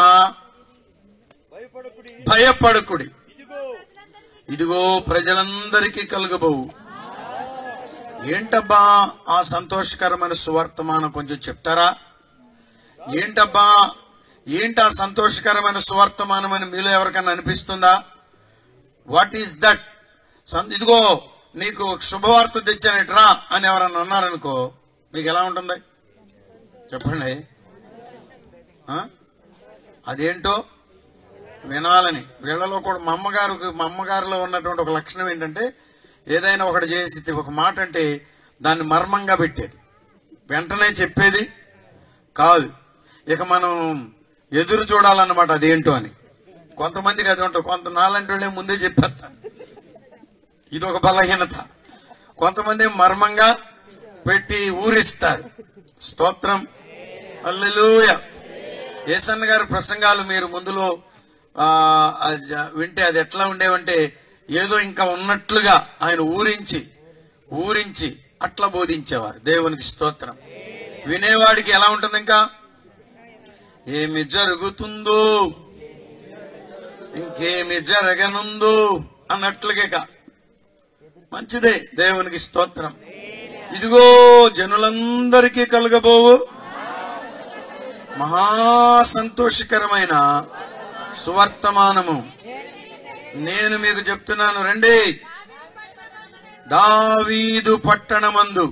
భయపడకుడి ఇదిగో ప్రజలందరికీ కలుగబోవు ఏంటబ్బా ఆ సంతోషకరమైన సువర్తమానం కొంచెం చెప్తారా ఏంటబ్బా ఏంటి ఆ సంతోషకరమైన సువర్తమానం అని మీలో ఎవరికైనా అనిపిస్తుందా వాట్ ఈస్ దట్ ఇదిగో నీకు ఒక శుభవార్త తెచ్చానట్రా అని ఎవరన్నా అన్నారనుకో మీకు ఎలా ఉంటుంది చెప్పండి ఆ? అదేంటో వినాలని వీళ్ళలో కూడా మా అమ్మగారు మా అమ్మగారిలో ఉన్నటువంటి ఒక లక్షణం ఏంటంటే ఏదైనా ఒకటి చేసి ఒక మాట అంటే దాన్ని మర్మంగా పెట్టేది వెంటనే చెప్పేది కాదు ఇక మనం ఎదురు చూడాలన్నమాట అదేంటో అని కొంతమందికి అది ఉంటుంది కొంత నాలంటి వాళ్ళే ముందే చెప్పేస్తారు ఇది ఒక బలహీనత కొంతమంది మర్మంగా పెట్టి ఊరిస్తారు స్తోత్రం అల్లెలూయ ఏసన్న గారి ప్రసంగాలు మీరు ముందులో ఆ, అది జ- వింటే అది ఎట్లా ఉండేవంటే ఏదో ఇంకా ఉన్నట్లుగా ఆయన ఊరించి ఊరించి అట్లా బోధించేవారు దేవునికి స్తోత్రం వినేవాడికి ఎలా ఉంటుంది ఇంకా ఏమి జరుగుతుందో ఇంకేమి జరగనుందో అన్నట్లుగా ఇక. మంచిదే దేవునికి స్తోత్రం ఇదిగో జనులందరికీ కలగబోవు మహా సంతోషకరమైన సువర్తమానము నేను మీకు చెప్తున్నాను రండి దావీదు పట్టణమందు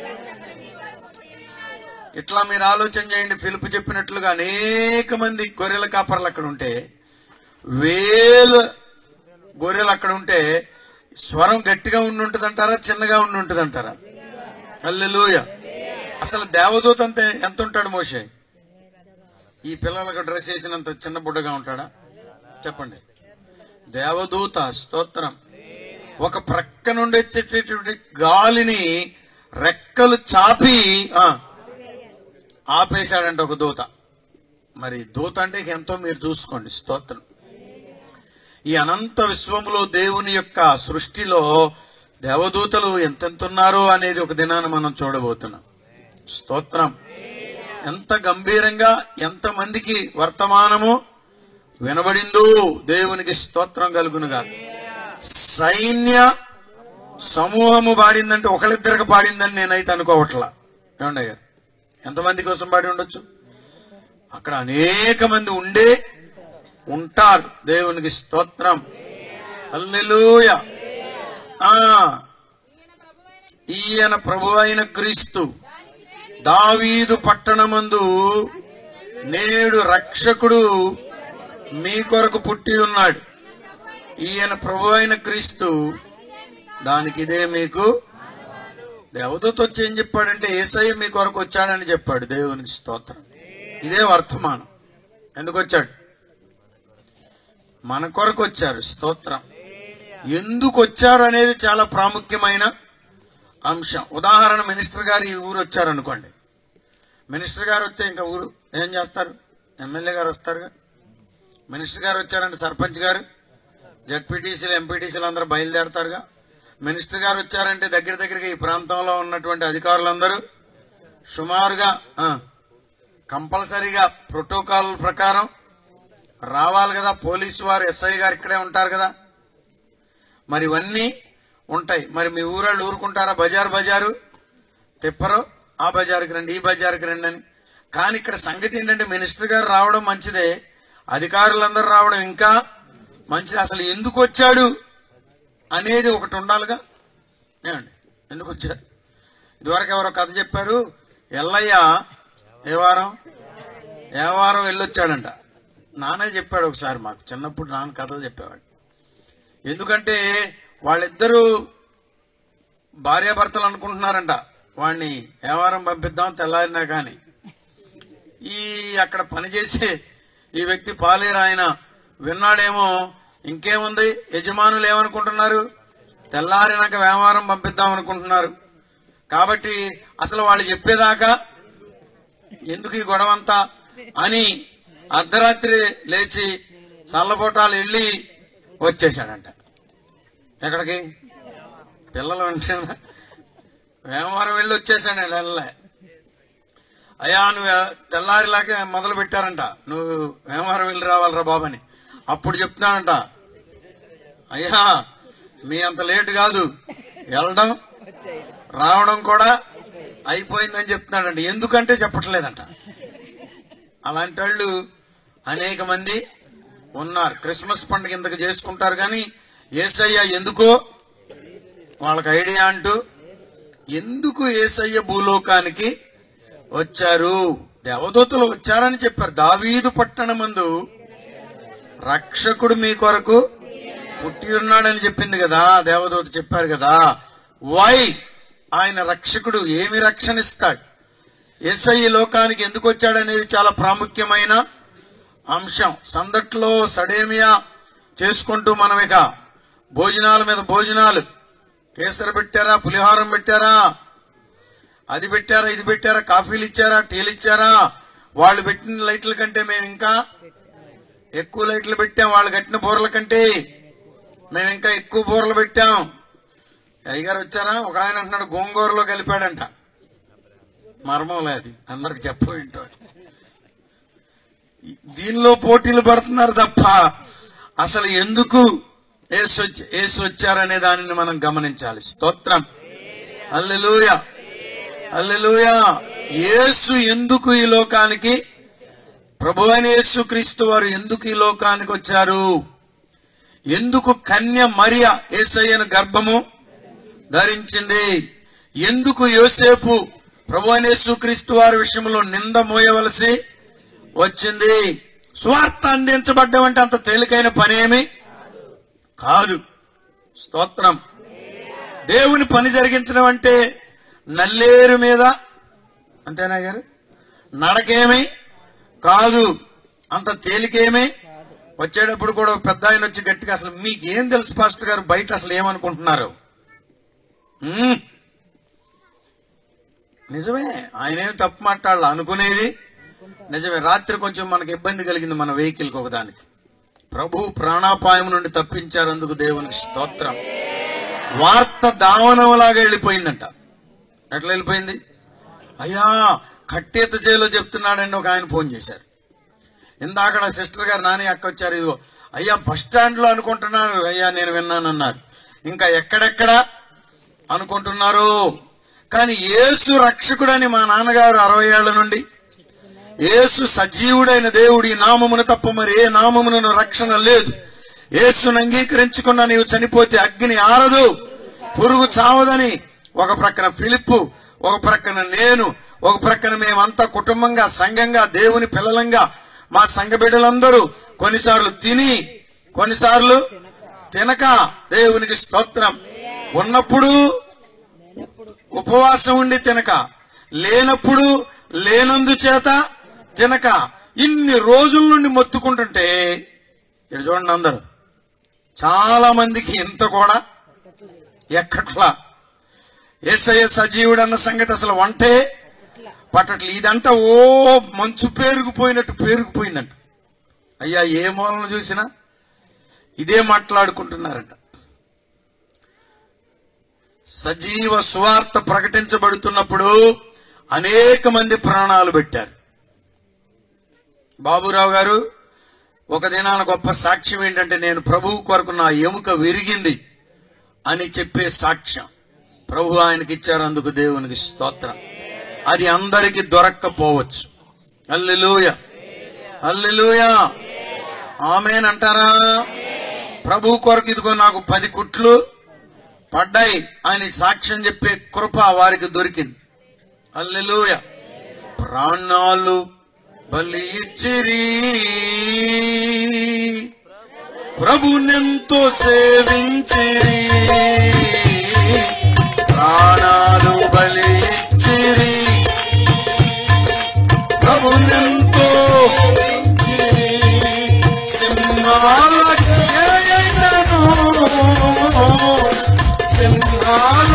ఇట్లా మీరు ఆలోచన చేయండి ఫిలిప్ చెప్పినట్లుగా అనేక మంది గొర్రెల కాపర్లు అక్కడ ఉంటే వేల గొర్రెలు అక్కడ ఉంటే స్వరం గట్టిగా ఉండి ఉంటుందంటారా చిన్నగా ఉండి ఉంటుందంటారా అల్లెలూయ అసలు దేవదూత అంత ఎంత ఉంటాడు మోషే ఈ పిల్లలకు డ్రెస్ వేసినంత చిన్న బుడ్డగా ఉంటాడా చెప్పండి దేవదూత స్తోత్రం ఒక ప్రక్క నుండి వచ్చేటటువంటి గాలిని రెక్కలు చాపి ఆ, ఆపేశాడంట ఒక దూత మరి దూత అంటే ఇక ఎంతో మీరు చూసుకోండి స్తోత్రం ఈ అనంత విశ్వములో దేవుని యొక్క సృష్టిలో దేవదూతలు ఎంతెంత ఉన్నారో అనేది ఒక దినాన మనం చూడబోతున్నాం స్తోత్రం ఎంత గంభీరంగా ఎంత మందికి వర్తమానము వినబడిందో దేవునికి స్తోత్రం కలుగునుగా సైన్య సమూహము పాడిందంటే ఒకళ్ళిద్దరికి పాడిందని నేనైతే అనుకోవట్లా ఏమండి గారు ఎంతమంది కోసం పాడి ఉండొచ్చు అక్కడ అనేక మంది ఉండే ఉంటారు దేవునికి స్తోత్రం హల్లెలూయ ఆ ఈయన ప్రభు అయిన క్రీస్తు దావీదు పట్టణమందు నేడు రక్షకుడు మీ కొరకు పుట్టి ఉన్నాడు ఈయన ప్రభు అయిన క్రీస్తు దానికి ఇదే మీకు దేవదూత వచ్చి ఏం చెప్పాడంటే ఏసయ్య మీ కొరకు వచ్చాడని చెప్పాడు దేవునికి స్తోత్రం ఇదే వర్తమానం ఎందుకు వచ్చాడు మన కొరకు వచ్చారు స్తోత్రం ఎందుకు వచ్చారు అనేది చాలా ప్రాముఖ్యమైన అంశం ఉదాహరణ మినిస్టర్ గారు ఈ ఊరు వచ్చారనుకోండి మినిస్టర్ గారు వస్తే ఇంకా ఊరు ఏం చేస్తారు ఎమ్మెల్యే గారు వస్తారుగా మినిస్టర్ గారు వచ్చారంటే సర్పంచ్ గారు జడ్పీటీసీలు ఎంపీటీసీలు అందరూ బయలుదేరతారుగా మినిస్టర్ గారు వచ్చారంటే దగ్గర దగ్గరగా ఈ ప్రాంతంలో ఉన్నటువంటి అధికారులందరూ సుమారుగా ఆ, కంపల్సరీగా ప్రోటోకాల్ ప్రకారం రావాలి కదా పోలీసు వారు ఎస్ఐ గారు ఇక్కడే ఉంటారు కదా మరి ఇవన్నీ ఉంటాయి మరి మీ ఊరాళ్ళు ఊరుకుంటారా బజారు బజారు తిప్పరు ఆ బజారుకి రండి ఈ బజారుకి రండి అని కానీ ఇక్కడ సంగతి ఏంటంటే మినిస్టర్ గారు రావడం మంచిదే అధికారులందరూ రావడం ఇంకా మంచిది అసలు ఎందుకు వచ్చాడు అనేది ఒకటి ఉండాలిగా ఏమండి ఎందుకు వచ్చాడు ఇదివరకు ఎవరో కథ చెప్పారు ఎల్లయ్య ఏ వారం ఏ వారం వెళ్ళొచ్చాడంట నానే చెప్పాడు ఒకసారి మాకు చిన్నప్పుడు నాన్న కథ చెప్పేవాడు ఎందుకంటే వాళ్ళిద్దరూ భార్యాభర్తలు అనుకుంటున్నారంట వాడిని ఏ వారం పంపిద్దాం తెల్లారినా కానీ ఈ అక్కడ పనిచేసే ఈ వ్యక్తి పాలేరు ఆయన విన్నాడేమో ఇంకేముంది యజమానులు ఏమనుకుంటున్నారు తెల్లారినాక వ్యాపారం పంపిద్దాం అనుకుంటున్నారు కాబట్టి అసలు వాళ్ళు చెప్పేదాకా ఎందుకు ఈ గొడవంతా అని అర్ధరాత్రి లేచి చల్లపోటాలు వెళ్ళి వచ్చేసాడంట ఎక్కడికి పిల్లలు అంటే వేమవారం వెళ్ళి వచ్చేసాడు వెళ్ళలే అయ్యా నువ్వు తెల్లారిలాగే మొదలు పెట్టారంట నువ్వు వేమవారం వెళ్ళి రావాలిరా బాబని అప్పుడు చెప్తున్నానంట అయ్యా మీ అంత లేట్ కాదు వెళ్ళడం రావడం కూడా అయిపోయిందని చెప్తున్నాడంట ఎందుకంటే చెప్పట్లేదంట అలాంటి వాళ్ళు అనేక మంది ఉన్నారు క్రిస్మస్ పండుగ ఇంతకు చేసుకుంటారు కానీ ఏసయ్య ఎందుకో వాళ్ళకి ఐడియా అంటూ ఎందుకు ఏసయ్య భూలోకానికి వచ్చారు దేవదూతలు వచ్చారని చెప్పారు దావీదు పట్టణమందు రక్షకుడు మీ కొరకు పుట్టి ఉన్నాడని చెప్పింది కదా దేవదూత చెప్పారు కదా వై ఆయన రక్షకుడు ఏమి రక్షణ ఇస్తాడు ఎస్ఐ ఈ లోకానికి ఎందుకు వచ్చాడనేది చాలా ప్రాముఖ్యమైన అంశం సందట్లో సడేమియా చేసుకుంటూ మనం ఇక భోజనాల మీద భోజనాలు కేసరి పెట్టారా పులిహారం పెట్టారా అది పెట్టారా ఇది పెట్టారా కాఫీలు ఇచ్చారా టీలు ఇచ్చారా వాళ్ళు పెట్టిన లైట్ల కంటే మేము ఇంకా ఎక్కువ లైట్లు పెట్టాం వాళ్ళు కట్టిన బూరల కంటే మేము ఇంకా ఎక్కువ బూరలు పెట్టాం అయ్యగారు వచ్చారా ఒక ఆయన అంటున్నాడు గోంగూరలో కలిపాడంట మర్మం లేదు అందరికి చెప్పేంటో దీనిలో పోటీలు పడుతున్నారు తప్ప అసలు ఎందుకు ఏసు వచ్చి- ఏసు వచ్చారనే దానిని మనం గమనించాలి స్తోత్రం అల్లెలూయ అల్లెలూయ యేసు ఎందుకు ఈ లోకానికి ప్రభు అయిన యేసు క్రీస్తు వారు ఎందుకు ఈ లోకానికి వచ్చారు ఎందుకు కన్య మరియ ఏసయ్యను గర్భము ధరించింది ఎందుకు యోసేపు ప్రభు అయిన యేసు క్రీస్తు వారి విషయంలో నింద మోయవలసి వచ్చింది స్వార్థ అందించబడ్డం అంటే అంత తేలికైన పనేమి కాదు స్తోత్రం దేవుని పని జరిగించడం అంటే నల్లేరు మీద అంతేనా గారు నడకేమి కాదు అంత తేలికేమి వచ్చేటప్పుడు కూడా ఒక పెద్ద ఆయన వచ్చి గట్టిగా అసలు మీకు ఏం తెలుసు పాస్టర్ గారు బయట అసలు ఏమనుకుంటున్నారు ఉమ్. నిజమే ఆయనేం తప్పు మాట్లాడాలి అనుకునేది నిజమే రాత్రి కొంచెం మనకి ఇబ్బంది కలిగింది మన వెహికల్కి ఒకదానికి ప్రభు ప్రాణాపాయం నుండి తప్పించారు అందుకు దేవునికి స్తోత్రం వార్త దావనంలాగా వెళ్ళిపోయిందంట ఎట్లా వెళ్ళిపోయింది అయ్యా కట్టేత జైలో చెప్తున్నాడండి ఒక ఆయన ఫోన్ చేశారు ఇందాక సిస్టర్ గారు నాని అక్క వచ్చారు ఇదిగో అయ్యా బస్ స్టాండ్ లో అనుకుంటున్నారు అయ్యా నేను విన్నానన్నారు ఇంకా ఎక్కడెక్కడ అనుకుంటున్నారు కానీ యేసు రక్షకుడని మా నాన్నగారు అరవై ఏళ్ల నుండి యేసు సజీవుడైన దేవుడి నామమును తప్ప మరి ఏ నామమును రక్షణ లేదు యేసును అంగీకరించుకున్నా నీవు చనిపోతే అగ్ని ఆరదు పురుగు చావదని ఒక ప్రక్కన ఫిలిప్పు ఒక ప్రక్కన నేను ఒక ప్రక్కన మేమంతా కుటుంబంగా సంఘంగా దేవుని పిల్లలంగా మా సంఘ బిడ్డలందరూ కొన్నిసార్లు తిని కొన్నిసార్లు తినక దేవునికి స్తోత్రం ఉన్నప్పుడు ఉపవాసం ఉండి తినక లేనప్పుడు లేనందు చేత తినక ఇన్ని రోజుల నుండి మొత్తుకుంటుంటే ఇక్కడ చూడండి అందరూ చాలా మందికి ఇంత కూడా ఎక్కట్లా ఏసయ్య సజీవుడు అన్న సంగతి అసలు వంటే పట్టట్లే ఇదంట ఓ మంచు పేరుకుపోయినట్టు పేరుకుపోయిందంట అయ్యా ఏ మూలను చూసినా ఇదే మాట్లాడుకుంటున్నారంట సజీవ స్వార్థ ప్రకటించబడుతున్నప్పుడు అనేక మంది ప్రాణాలు పెట్టారు బాబురావు గారు ఒక దినాన గొప్ప సాక్ష్యం ఏంటంటే నేను ప్రభువు కొరకు నా ఎముక విరిగింది అని చెప్పే సాక్ష్యం ప్రభు ఆయనకి ఇచ్చారు అందుకు దేవునికి స్తోత్రం అది అందరికి దొరక్కపోవచ్చు అల్లెలూయ అల్లెలూయ ఆమెనంటారా ప్రభు కొరకు ఇదిగో నాకు పది కుట్లు పడ్డాయి అని సాక్ష్యం చెప్పే కృప వారికి దొరికింది అల్లెలూయ ప్రాణాలు బలి ఇచ్చిరి ప్రభునెంతో సేవించిరి ప్రాణాలు బలి ఇచ్చిరి ప్రభునెంతో సేవించిరి సింహాల జయైనను సింహాల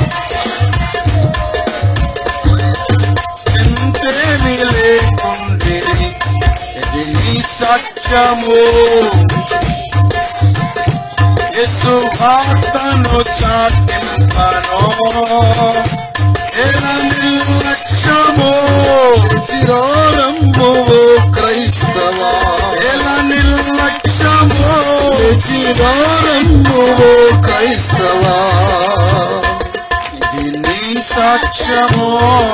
ఎంతేమి లేకుండేది ఇది నీ సాక్ష్యము యేసు వార్తను చాటింపను ఎలా నిర్లక్ష్యము చిరారంభు క్రైస్తవా ఎలా నిర్లక్ష్యము చిరారంభు క్రైస్తవా ఇది నీ సాక్ష్యము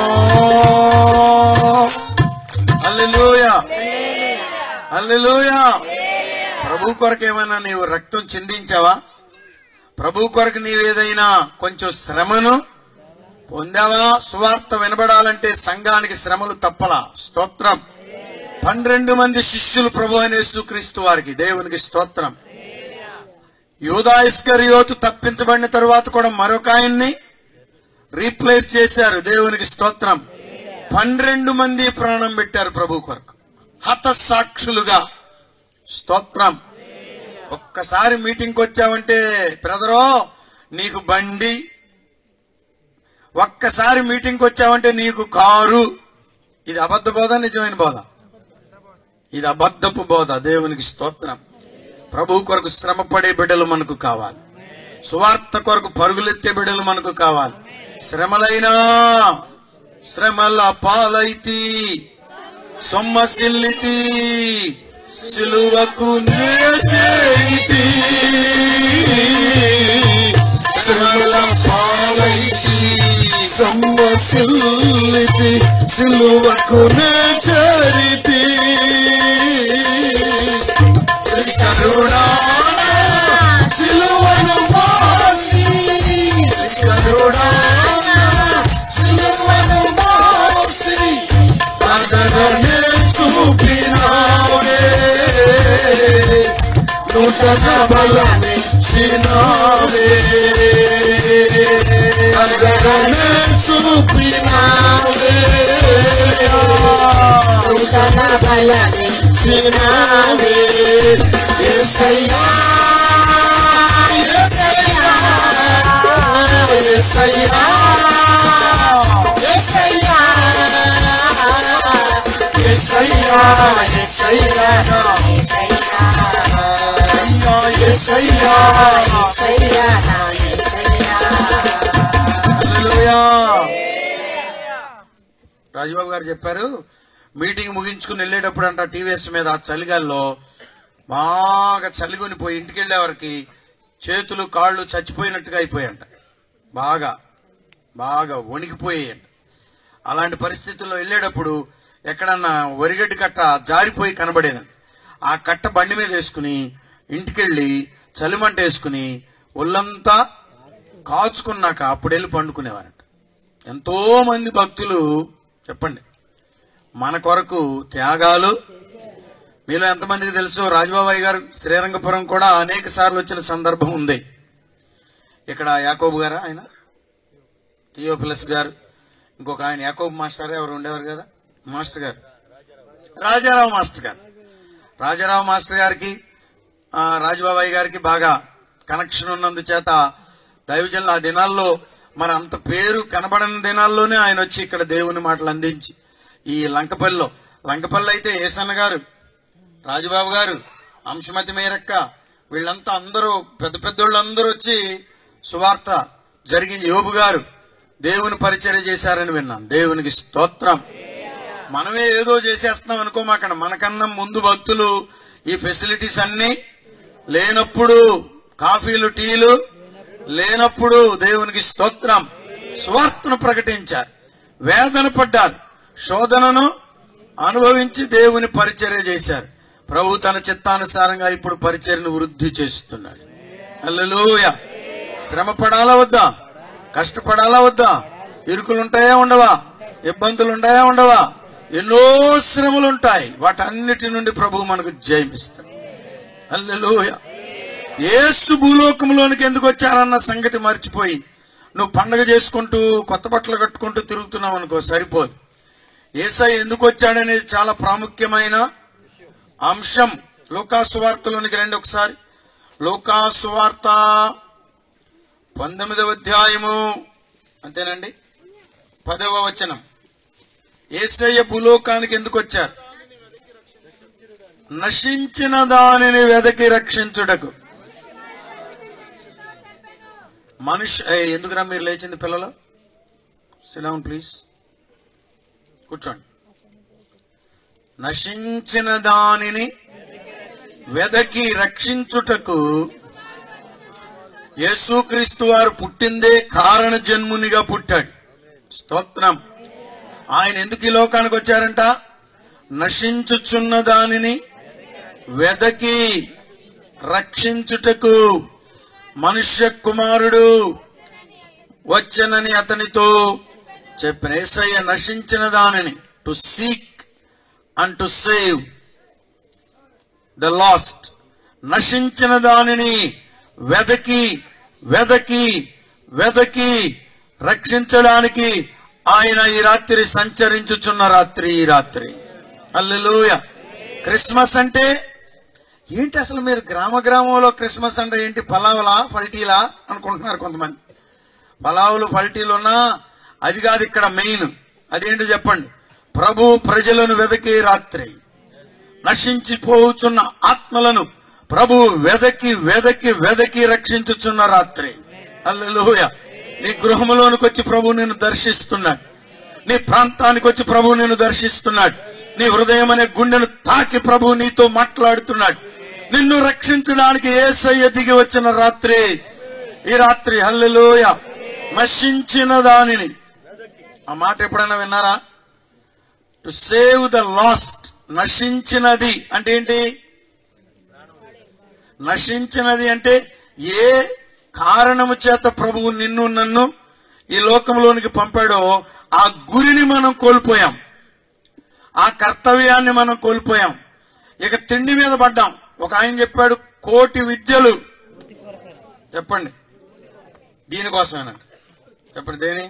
అల్లెలూయ అల్లెలూయ ప్రభు కొరకు ఏమైనా నీవు రక్తం చిందించావా ప్రభు కొరకు నీవేదైనా కొంచెం శ్రమను పొందావా సువార్త వినబడాలంటే సంఘానికి శ్రమలు తప్పలా స్తోత్రం పన్నెండు మంది శిష్యులు ప్రభు అయిన యేసుక్రీస్తు వారికి దేవునికి స్తోత్రం యూదా ఇస్కరియోతు తప్పించబడిన తరువాత కూడా మరొక ఆయన్ని రీప్లేస్ చేశారు దేవునికి స్తోత్రం పన్నెండు మంది ప్రాణం పెట్టారు ప్రభు కొరకు హతసాక్షులుగా స్తోత్రం ఒక్కసారి మీటింగ్కి వచ్చావంటే బ్రదరో నీకు బండి ఒక్కసారి మీటింగ్కి వచ్చావంటే నీకు కారు ఇది అబద్ధ బోధ నిజమైన బోధ ఇది అబద్ధపు బోధ దేవునికి స్తోత్రం ప్రభు కొరకు శ్రమ పడే బిడ్డలు మనకు కావాలి సువార్త కొరకు పరుగులెత్తే బిడ్డలు మనకు కావాలి శ్రమలైనా శ్రమల పాలైతి సొమ్మసిల్లితి సిలువకు నేసేయితి శ్రమల పాలైతి సమ్మసిల్లితి సిలువకు చరితి కరుణాన సిలువను మాసి కరుణాన సిలువను మాసి ఆదరణే చూపినావే నూతన బలమే చినావే ఆదరణే చూపినావే నూతన బలమే చినావే యేసయ్యా యేసయ్యా యేసయ్యా యేసయ్యా యేసయ్యా యేసయ్యా యేసయ్యా హల్లెలూయా. రాజుబాబు గారు చెప్పారు మీటింగ్ ముగించుకుని వెళ్ళేటప్పుడు అంట టీవీఎస్ మీద ఆ చలిగాల్లో బాగా చలిగొని పోయి ఇంటికి వెళ్ళే వరకు చేతులు కాళ్ళు చచ్చిపోయినట్టుగా అయిపోయాయంట బాగా బాగా వణికిపోయాయంట అలాంటి పరిస్థితుల్లో వెళ్ళేటప్పుడు ఎక్కడన్నా వరిగడ్డి కట్ట జారిపోయి కనబడేదంట ఆ కట్ట బండి మీద వేసుకుని ఇంటికెళ్ళి చలిమంట వేసుకుని ఒళ్ళంతా కాచుకున్నాక అప్పుడు వెళ్ళి పండుకునేవారంట ఎంతో మంది భక్తులు చెప్పండి మన కొరకు త్యాగాలు మీలో ఎంతమందికి తెలుసు రాజబాబాయ్ గారు శ్రీరంగపురం కూడా అనేక సార్లు వచ్చిన సందర్భం ఉంది ఇక్కడ యాకోబు గారా ఆయన థియోఫిలస్ గారు ఇంకొక ఆయన యాకోబు మాస్టర్ ఎవరు ఉండేవారు కదా మాస్టర్ గారు రాజారావు మాస్టర్ గారు రాజారావు మాస్టర్ గారికి ఆ, రాజబాబాయ్ గారికి బాగా కనెక్షన్ ఉన్నందు చేత దైవజనులు ఆ దినాల్లో మరి అంత పేరు కనబడని దినాల్లోనే ఆయన వచ్చి ఇక్కడ దేవుని మాటలు అందించి ఈ లంకపల్లిలో లంకపల్లి అయితే ఏసన్న గారు రాజబాబు గారు అంశమతి మేరక్క వీళ్ళంతా అందరూ పెద్ద పెద్దోళ్ళందరూ వచ్చి సువార్త జరిగింది యోబు గారు దేవుని పరిచర్య చేశారని విన్నాను దేవునికి స్తోత్రం మనమే ఏదో చేసేస్తున్నాం అనుకోమాకండి మనకన్నా ముందు భక్తులు ఈ ఫెసిలిటీస్ అన్ని లేనప్పుడు కాఫీలు టీలు లేనప్పుడు దేవునికి స్తోత్రం స్వార్థను ప్రకటించారు వేదన పడ్డారు శోధనను అనుభవించి దేవుని పరిచర్య చేశారు ప్రభు తన చిత్తానుసారంగా ఇప్పుడు పరిచర్యను వృద్ధి చేస్తున్నాడు అల్లెలూయ శ్రమ పడాలా వద్దా కష్టపడాలా వద్దా ఇరుకులు ఉంటాయా ఉండవా ఇబ్బందులు ఉంటాయా ఉండవా ఎన్నో శ్రమలు ఉంటాయి వాటన్నిటి నుండి ప్రభు మనకు జయమిస్తాడు అల్లెలూయ ఏసు భూలోకంలోనికి ఎందుకు వచ్చారన్న సంగతి మర్చిపోయి నువ్వు పండగ చేసుకుంటూ కొత్త బట్టలు కట్టుకుంటూ తిరుగుతున్నావు అనుకో సరిపోదు ఏసై ఎందుకు వచ్చాడనేది చాలా ప్రాముఖ్యమైన అంశం లోకాసు వార్తలోనికి రండి ఒకసారి లోకాసు వార్త పంతొమ్మిదవ అధ్యాయము అంతేనండి పదవ వచనం ఏసయ్య భూలోకానికి ఎందుకు వచ్చారు నశించిన దానిని వెదకి రక్షించుటకు మనుషు ఏయ్, ఎందుకురా మీరు లేచింది పిల్లలు సిడౌన్ ప్లీజ్ కూర్చోండి నశించిన దానిని వెదకి రక్షించుటకు యేసుక్రీస్తు వారు పుట్టిందే కారణ జన్మునిగా పుట్టాడు స్తోత్రం ఆయన ఎందుకు ఈ లోకానికి వచ్చారంట నశించుచున్న దానిని వెదకి రక్షించుటకు మనుష్య కుమారుడు వచ్చనని అతనితో చెప్పిన ఏసయ్య నశించిన దానిని to seek and to save the lost నశించిన దానిని వెదకి వెదకి వెదకి రక్షించడానికి ఆయన ఈ రాత్రి సంచరించుచున్న రాత్రి ఈ రాత్రి అల్లెలూయ క్రిస్మస్ అంటే ఏంటి అసలు మీరు గ్రామ గ్రామంలో క్రిస్మస్ అంటే ఏంటి పలావులా పల్టీలా అనుకుంటున్నారు కొంతమంది పలావులు పల్టీలు ఉన్నా అది కాదు ఇక్కడ మెయిన్ అదేంటో చెప్పండి ప్రభు ప్రజలను వెదకే రాత్రి నశించిపోచున్న ఆత్మలను ప్రభు వెదకి వెదకి వెదకి రక్షించుచున్న రాత్రి అల్లెలూయ నీ గృహంలోనికి వచ్చి ప్రభు నిన్ను దర్శిస్తున్నాడు నీ ప్రాంతానికి వచ్చి ప్రభు నిన్ను దర్శిస్తున్నాడు నీ హృదయం అనే గుండెను తాకి ప్రభు నీతో మాట్లాడుతున్నాడు నిన్ను రక్షించడానికి ఏసయ్య దిగి వచ్చిన రాత్రి ఈ రాత్రి హల్లెలూయ నశించిన దానిని ఆ మాట ఎప్పుడైనా విన్నారా టు సేవ్ ద లాస్ట్ నశించినది అంటే ఏంటి నశించినది అంటే ఏ కారణము చేత ప్రభువు నిన్ను నన్ను ఈ లోకంలోనికి పంపాడో ఆ గురిని మనం కోల్పోయాం ఆ కర్తవ్యాన్ని మనం కోల్పోయాం ఇక తిండి మీద పడ్డాం ఒక ఆయన చెప్పాడు కోటి విద్యలు చెప్పండి దీనికోసమేనంట చెప్పండి దేని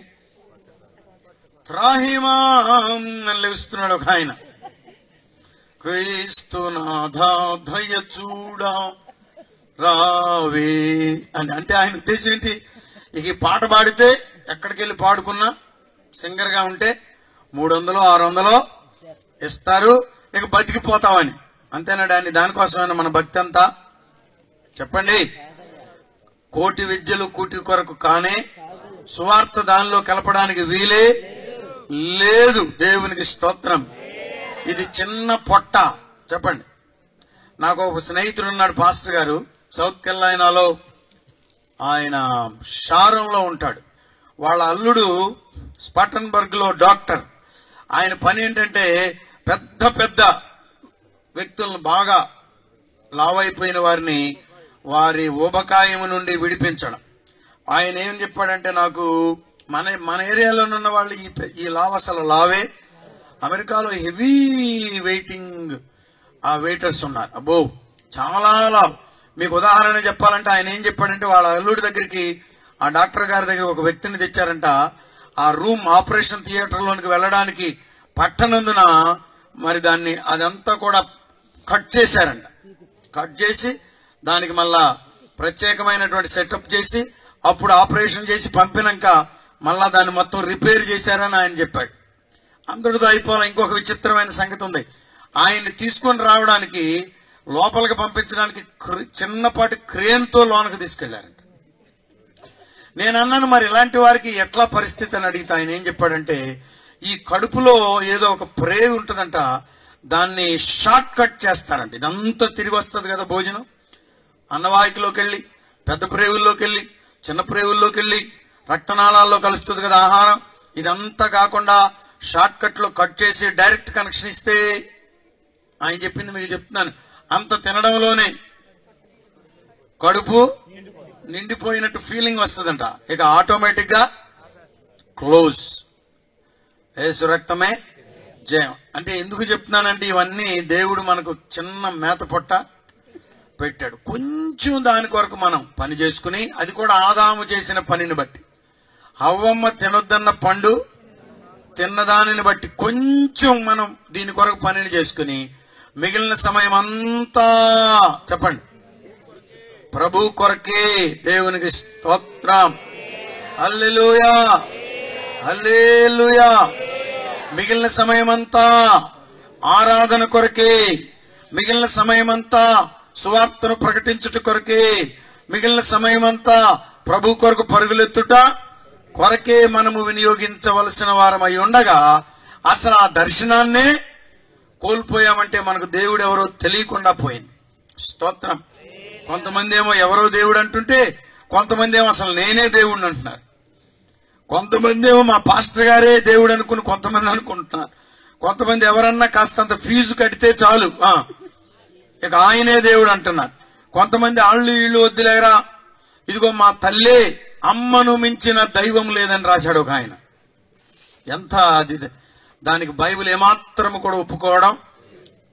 త్రాహిమాం అని లేస్తున్నాడు ఒక ఆయన క్రీస్తునాథాధయ చూడా రావే అని అంటే ఆయన ఉద్దేశం ఏంటి ఇక ఈ పాట పాడితే ఎక్కడికి వెళ్ళి పాడుకున్నా సింగర్ గా ఉంటే మూడు వందలు ఆరు వందలు ఇస్తారు ఇక బతికిపోతామని అంతేనా దాన్ని దానికోసమైనా మన భక్తి అంతా చెప్పండి కోటి విద్యలు కూటి కొరకు కానే సువార్త దానిలో కలపడానికి వీలే లేదు దేవునికి స్తోత్రం ఇది చిన్న పొట్ట చెప్పండి నాకు ఒక స్నేహితుడు ఉన్నాడు పాస్టర్ గారు సౌత్ కెరళైనాలో ఆయన షారంలో ఉంటాడు వాళ్ళ అల్లుడు స్పాటన్బర్గ్ లో డాక్టర్ ఆయన పని ఏంటంటే పెద్ద పెద్ద వ్యక్తులను బాగా లావైపోయిన వారిని వారి ఊబకాయం నుండి విడిపించడం ఆయన ఏం చెప్పాడంటే నాకు మన మన ఏరియాలో ఉన్న వాళ్ళు ఈ పె- ఈ లావ్ అసలు లావే అమెరికాలో హెవీ వెయిటింగ్ ఆ వెయిటర్స్ ఉన్నారు అబ్బో చాలా లావ్ మీకు ఉదాహరణ చెప్పాలంటే ఆయన ఏం చెప్పాడంటే వాళ్ళ అల్లుడి దగ్గరికి ఆ డాక్టర్ గారి దగ్గర ఒక వ్యక్తిని తెచ్చారంట ఆ రూమ్ ఆపరేషన్ థియేటర్ లోనికి వెళ్ళడానికి పట్టనందున మరి దాన్ని అదంతా కూడా కట్ చేశారంట కట్ చేసి దానికి మళ్ళా ప్రత్యేకమైనటువంటి సెటప్ చేసి అప్పుడు ఆపరేషన్ చేసి పంపినాక మళ్ళా దాన్ని మొత్తం రిపేర్ చేశారని ఆయన చెప్పాడు అందరితో అయిపోవాలి ఇంకొక విచిత్రమైన సంగతి ఉంది ఆయన్ని తీసుకొని రావడానికి లోపలికి పంపించడానికి క్ర- చిన్నపాటి క్రేన్తో లోనకి తీసుకెళ్లారంట నేను అన్నాను మరి ఇలాంటి వారికి ఎట్లా పరిస్థితి అని అడిగితే ఆయన ఏం చెప్పాడంటే ఈ కడుపులో ఏదో ఒక ప్రే ఉంటుందంట దాన్ని షార్ట్ కట్ చేస్తారంట ఇదంతా తిరిగి వస్తుంది కదా భోజనం అన్నవాహికలోకి వెళ్ళి పెద్ద ప్రేవుల్లోకి వెళ్ళి చిన్న ప్రేవుల్లోకి వెళ్ళి రక్తనాళాల్లో కలుస్తుంది కదా ఆహారం ఇదంతా కాకుండా షార్ట్ కట్ లో కట్ చేసి డైరెక్ట్ కనెక్షన్ ఇస్తే ఆయన చెప్పింది మీకు చెప్తున్నాను అంత తినడంలోనే కడుపు నిండిపోయినట్టు ఫీలింగ్ వస్తుందంట ఇక ఆటోమేటిక్ గా క్లోజ్ ఏసు రక్తమే జయం అంటే ఎందుకు చెప్తున్నానంటే ఇవన్నీ దేవుడు మనకు చిన్న మేత పొట్ట పెట్టాడు కొంచెం దాని కొరకు మనం పని చేసుకుని అది కూడా ఆదాము చేసిన పనిని బట్టి హవ్వమ్మ తినొద్దన్న పండు తిన్నదానిని బట్టి కొంచెం మనం దీని కొరకు పనిని చేసుకుని మిగిలిన సమయం అంతా చెప్పండి ప్రభు కొరకే దేవునికి స్తోత్రం అల్లెలుయా అల్లేలుయా మిగిలిన సమయమంతా ఆరాధన కొరకే మిగిలిన సమయమంతా సువార్తను ప్రకటించుట కొరకే మిగిలిన సమయమంతా ప్రభు కొరకు పరుగులెత్తుట కొరకే మనము వినియోగించవలసిన వారమై ఉండగా అసలు ఆ దర్శనాన్నే కోల్పోయామంటే మనకు దేవుడు ఎవరో తెలియకుండా పోయింది స్తోత్రం కొంతమంది ఏమో ఎవరో దేవుడు అంటుంటే కొంతమంది ఏమో అసలు నేనే దేవుడిని అంటున్నారు కొంతమంది ఏమో మా పాస్టర్ గారే దేవుడు అనుకుని కొంతమంది అనుకుంటున్నారు కొంతమంది ఎవరన్నా కాస్తంత ఫీజు కడితే చాలు ఆ, ఇక ఆయనే దేవుడు అంటున్నారు కొంతమంది ఆళ్ళు వీళ్ళు వద్దులేరా ఇదిగో మా తల్లే అమ్మను మించిన దైవం లేదని రాశాడు ఒక ఆయన ఎంత అది దానికి బైబిల్ ఏమాత్రము కూడా ఒప్పుకోవడం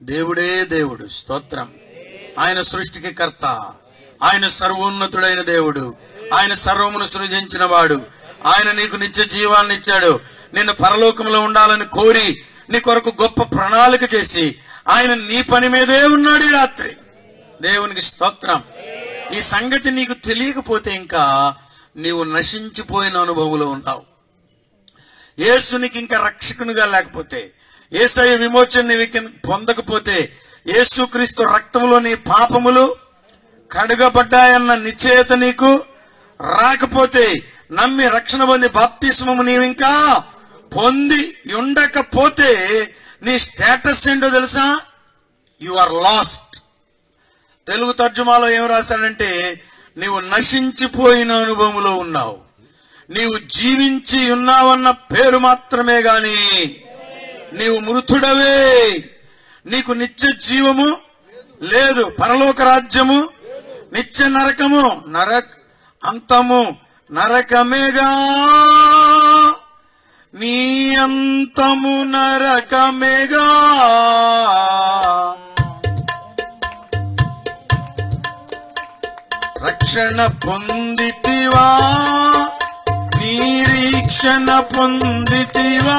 దేవుడే దేవుడు స్తోత్రం ఆయన సృష్టికి కర్త ఆయన సర్వోన్నతుడైన దేవుడు ఆయన సర్వమును సృజించిన వాడు ఆయన నీకు నిత్య జీవాన్ని ఇచ్చాడు నిన్ను పరలోకంలో ఉండాలని కోరి నీ కొరకు గొప్ప ప్రణాళిక చేసి ఆయన నీ పని మీదే ఉన్నాడు ఈ రాత్రి దేవునికి స్తోత్రం ఈ సంగతి నీకు తెలియకపోతే ఇంకా నీవు నశించిపోయిన అనుభవంలో ఉన్నావు యేసునికి ఇంకా రక్షకునిగా లేకపోతే ఏసయ్య విమోచన నీవు ఇక పొందకపోతే యేసుక్రీస్తు రక్తంలో నీ పాపములు కడగబడ్డాయన్న నిశ్చయత నీకు రాకపోతే నమ్మి రక్షణ పొంది బాప్తిస్మము నీవు ఇంకా పొంది ఉండకపోతే నీ స్టేటస్ ఏంటో తెలుసా యు ఆర్ లాస్ట్ తెలుగు తర్జుమాలో ఏం రాశాడంటే నీవు నశించిపోయిన అనుభవంలో ఉన్నావు నీవు జీవించి ఉన్నావన్న పేరు మాత్రమే గాని నీవు మృతుడవే నీకు నిత్య జీవము లేదు పరలోక రాజ్యము నిత్య నరకము నరక్ అంతము నరకమేగా నీ అంతము నరకమేగా రక్షణ పొందితివా నిరీక్షణ పొందితివా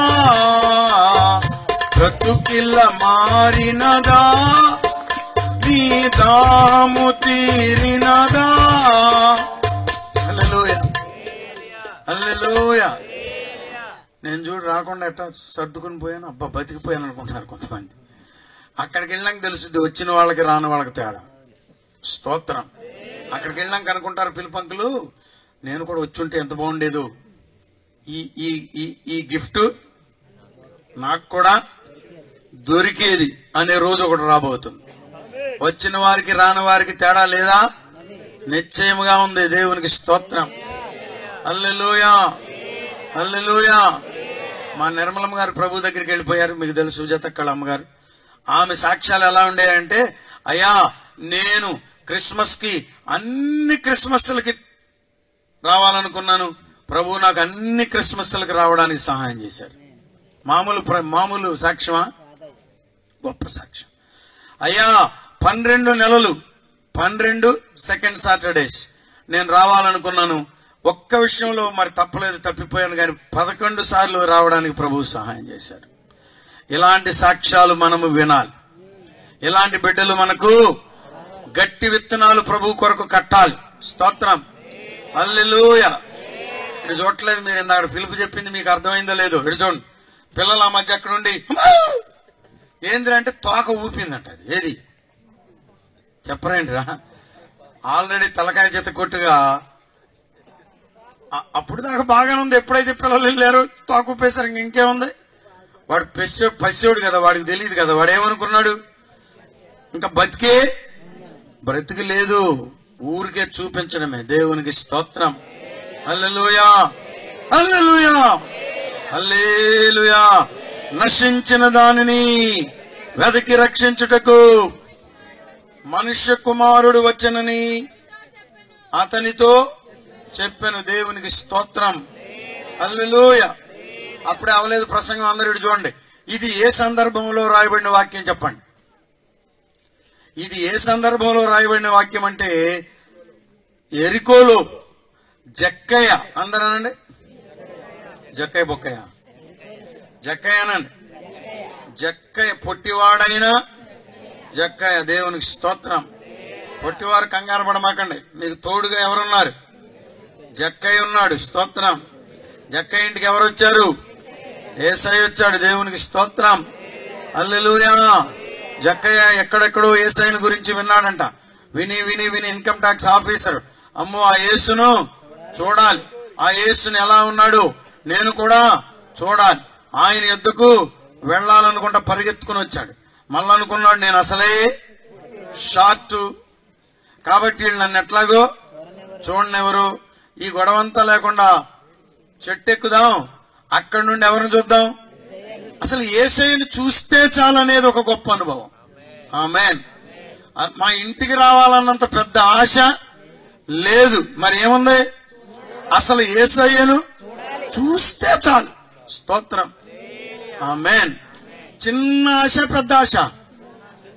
బ్రతుకిల్ల మారినదా నీ దాము తీరినదా హల్లెలూయా హల్లెలూయా నేను చూడు రాకుండా ఎట్టా సర్దుకుని పోయాను అబ్బా బతికిపోయాను అనుకుంటున్నారు కొంతమంది అక్కడికి వెళ్ళాక తెలుస్తుంది వచ్చిన వాళ్ళకి రాని వాళ్ళకి తేడా స్తోత్రం అక్కడికి వెళ్ళాక అనుకుంటారు పిలుపంకులు నేను కూడా వచ్చుంటే ఎంత బాగుండేదో ఈ ఈ ఈ ఈ గిఫ్ట్ నాకు కూడా దొరికేది అనే రోజు ఒకటి రాబోతుంది వచ్చిన వారికి రాని వారికి తేడా లేదా నిశ్చయముగా ఉంది దేవునికి స్తోత్రం అల్లెలుయా అల్లెలుయా మా నిర్మలమ్మ గారు ప్రభు దగ్గరికి వెళ్ళిపోయారు మీకు తెలుసు సుజాత కళమ్మ గారు ఆమె సాక్ష్యాలు ఎలా ఉండేయంటే అయ్యా నేను క్రిస్మస్ కి అన్ని క్రిస్మస్లకి రావాలనుకున్నాను ప్రభు నాకు అన్ని క్రిస్మస్లకి రావడానికి సహాయం చేశారు మామూలు ప్ర- మామూలు సాక్ష్యమా గొప్ప సాక్ష్యం అయ్యా పన్నెండు నెలలు పన్నెండు సెకండ్ సాటర్డేస్ నేను రావాలనుకున్నాను ఒక్క విషయంలో మరి తప్పలేదు తప్పిపోయాను కానీ పదకొండు సార్లు రావడానికి ప్రభువు సహాయం చేశారు ఇలాంటి సాక్ష్యాలు మనము వినాలి ఇలాంటి బిడ్డలు మనకు గట్టి విత్తనాలు ప్రభు కొరకు కట్టాలి స్తోత్రం అల్లెలూయ ఇక్కడ చూడట్లేదు మీరు ఇందాక పిలుపు చెప్పింది మీకు అర్థమైందో లేదో ఇక్కడ చూడండి పిల్లలు ఆ మధ్య అక్కడ ఉండి "అమ్మా!" ఏందిరా అంటే తోక ఊపిందంట అది ఏది చెప్పరేంటిరా ఆల్రెడీ తలకాయ చేత కొట్టుగా అ- అప్పుడు దాకా బాగానే ఉంది ఎప్పుడైతే పిల్లలు వెళ్ళారో తోక ఊపేశారు ఇంక ఇంకేముంది వాడు పెస్సోడు పసియోడు కదా వాడికి తెలియదు కదా వాడు ఏమనుకున్నాడు ఇంకా బతికే బ్రతికి లేదు ఊరికే చూపించడమే దేవునికి స్తోత్రం అల్లెలుయా అల్లెలుయా అల్లేలుయా నశించిన దానిని వెదకి రక్షించుటకు మనుష్య కుమారుడు వచ్చనని అతనితో చెప్పాను దేవునికి స్తోత్రం అల్లెలుయ అప్పుడే అవలేదు ప్రసంగం అందరూ ఇటు చూడండి ఇది ఏ సందర్భంలో రాయబడిన వాక్యం చెప్పండి ఇది ఏ సందర్భంలో రాయబడిన వాక్యం అంటే ఎరికోలో జక్కయ్య అందరనండి జక్కయ్య బొక్కయ్య జక్కయ్యనండి జక్కయ్య పొట్టివాడైనా జక్కయ్య దేవునికి స్తోత్రం పొట్టివారు కంగారు పడమాకండి మీకు తోడుగా ఎవరున్నారు జక్కయ్య ఉన్నాడు స్తోత్రం జక్కయ్య ఇంటికి ఎవరు వచ్చారు ఏసై వచ్చాడు దేవునికి స్తోత్రం అల్లెలుయా జక్కయ్య ఎక్కడెక్కడో ఏసైని గురించి విన్నాడంట విని విని విని ఇన్కమ్ ట్యాక్స్ ఆఫీసర్ అమ్మో ఆ యేసును చూడాలి ఆ యేసుని ఎలా ఉన్నాడు నేను కూడా చూడాలి ఆయన ఎద్దుకు వెళ్ళాలనుకుంటా పరిగెత్తుకుని వచ్చాడు మళ్ళీ అనుకున్నాడు నేను అసలే షార్ట్ కాబట్టి వీళ్ళు నన్ను ఎట్లాగో చూడండి ఎవరు ఈ గొడవంతా లేకుండా చెట్టు ఎక్కుదాం అక్కడి నుండి ఎవరిని చూద్దాం అసలు ఏసైని చూస్తే చాలు అనేది ఒక గొప్ప అనుభవం ఆమెన్ మా ఇంటికి రావాలన్నంత పెద్ద ఆశ లేదు మరి ఏముంది అసలు ఏసయ్యను చూస్తే చాలు స్తోత్రం ఆమెన్ చిన్న ఆశ పెద్ద ఆశ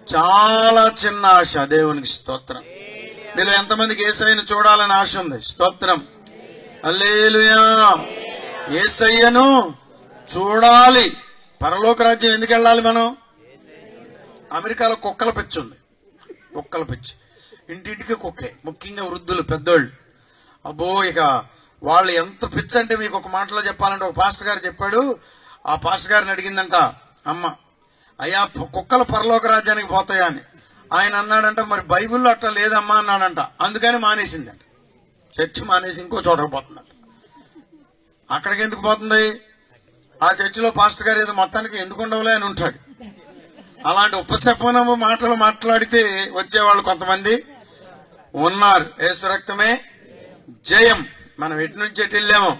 చాలా చిన్న ఆశ దేవునికి స్తోత్రం మీలో ఎంతమందికి ఏసైను చూడాలని ఆశ ఉంది స్తోత్రం అల్లేలుయా ఏసయ్యను చూడాలి పరలోక రాజ్యం ఎందుకు వెళ్ళాలి మనం అమెరికాలో కుక్కల పిచ్చి ఉంది కుక్కల పిచ్చి ఇంటింటికి కుక్కే ముఖ్యంగా వృద్ధులు పెద్దోళ్ళు అబ్బో ఇక వాళ్ళు ఎంత పిచ్చి అంటే మీకు ఒక మాటలో చెప్పాలంటే ఒక పాస్టర్ గారు చెప్పాడు ఆ పాస్టర్ గారిని అడిగిందంట అమ్మ అయ్యా ప- కుక్కలు పరలోక రాజ్యానికి పోతాయా అని ఆయన అన్నాడంట మరి బైబిల్లో అట్లా లేదమ్మా అన్నాడంట అందుకని మానేసిందంట చర్చి మానేసి ఇంకో చోటకు పోతుందంట అక్కడికి ఎందుకు పోతుంది ఆ చర్చిలో పాస్టర్ గారు ఏదో మొత్తానికి ఎందుకు ఉండవులే అని ఉంటాడు అలాంటి ఉపశపనము మాటలు మాట్లాడితే వచ్చేవాళ్ళు కొంతమంది ఉన్నారు ఏసు రక్తమే జయం మనం ఎటు నుంచి ఎటు వెళ్ళాము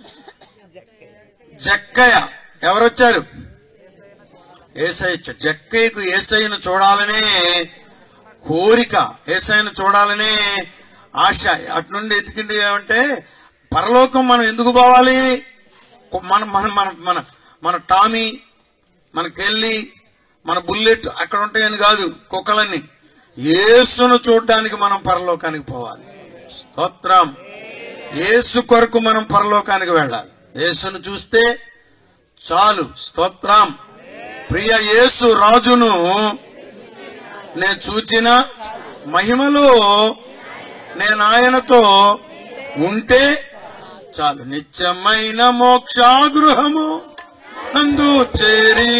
జక్కయ్య ఎవరొచ్చారు ఏసై వచ్చాడు జక్కయ్యకు ఏసైను చూడాలనే కోరిక ఏసైను చూడాలనే ఆశ అటు నుండి ఎత్తుకింది ఏమంటే పరలోకం మనం ఎందుకు పోవాలి మన మన మన మన మన టామీ మన కెల్లి మన బుల్లెట్ అక్కడ ఉంటాయని కాదు కుక్కలన్నీ యేసును చూడడానికి మనం పరలోకానికి పోవాలి స్తోత్రం యేసు కొరకు మనం పరలోకానికి వెళ్ళాలి యేసును చూస్తే చాలు స్తోత్రం ప్రియ యేసు రాజును నేను చూచిన మహిమలో నేను ఆయనతో ఉంటే చాలు నిత్యమైన మోక్షాగృహము నందు చేరి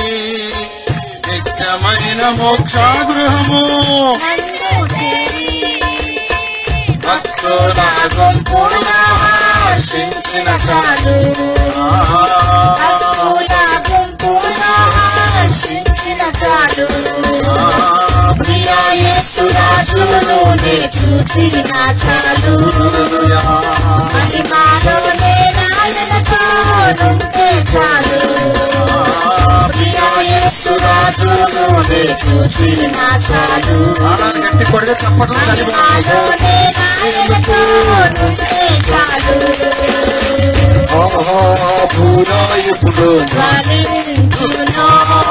నిత్యమైన మోక్షాగృహము భక్తుల గుంపులా హర్షించిన చాలు చూచిన చాలు మహిమాలో నేనాయనతో నుంటే చాలు ప్రియాయేసురాజును నే చూచిన చాలు ఆడాలి గట్టి కొడితే చప్పట్లు మహిమాలో చనిపోతుంది నేనాయనతో నుంటే చాలు పూరా ఎప్పుడు ధ్వనించును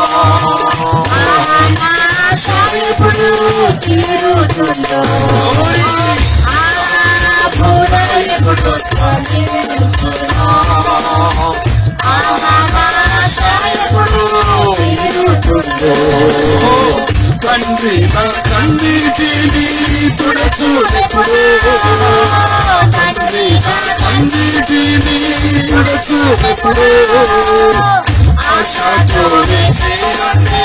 ఆనాశ ఇప్పుడు తీరుతుందో ఆపురయకుడు ధ్వనించును ఆనాశ ఇప్పుడు తీరుతుందో తండ్రి నా కన్నీటిని తుడచూడెప్పుడు తండ్రి నా కన్నీటిని తుడచూడెప్పుడు ఆశతో చేయండి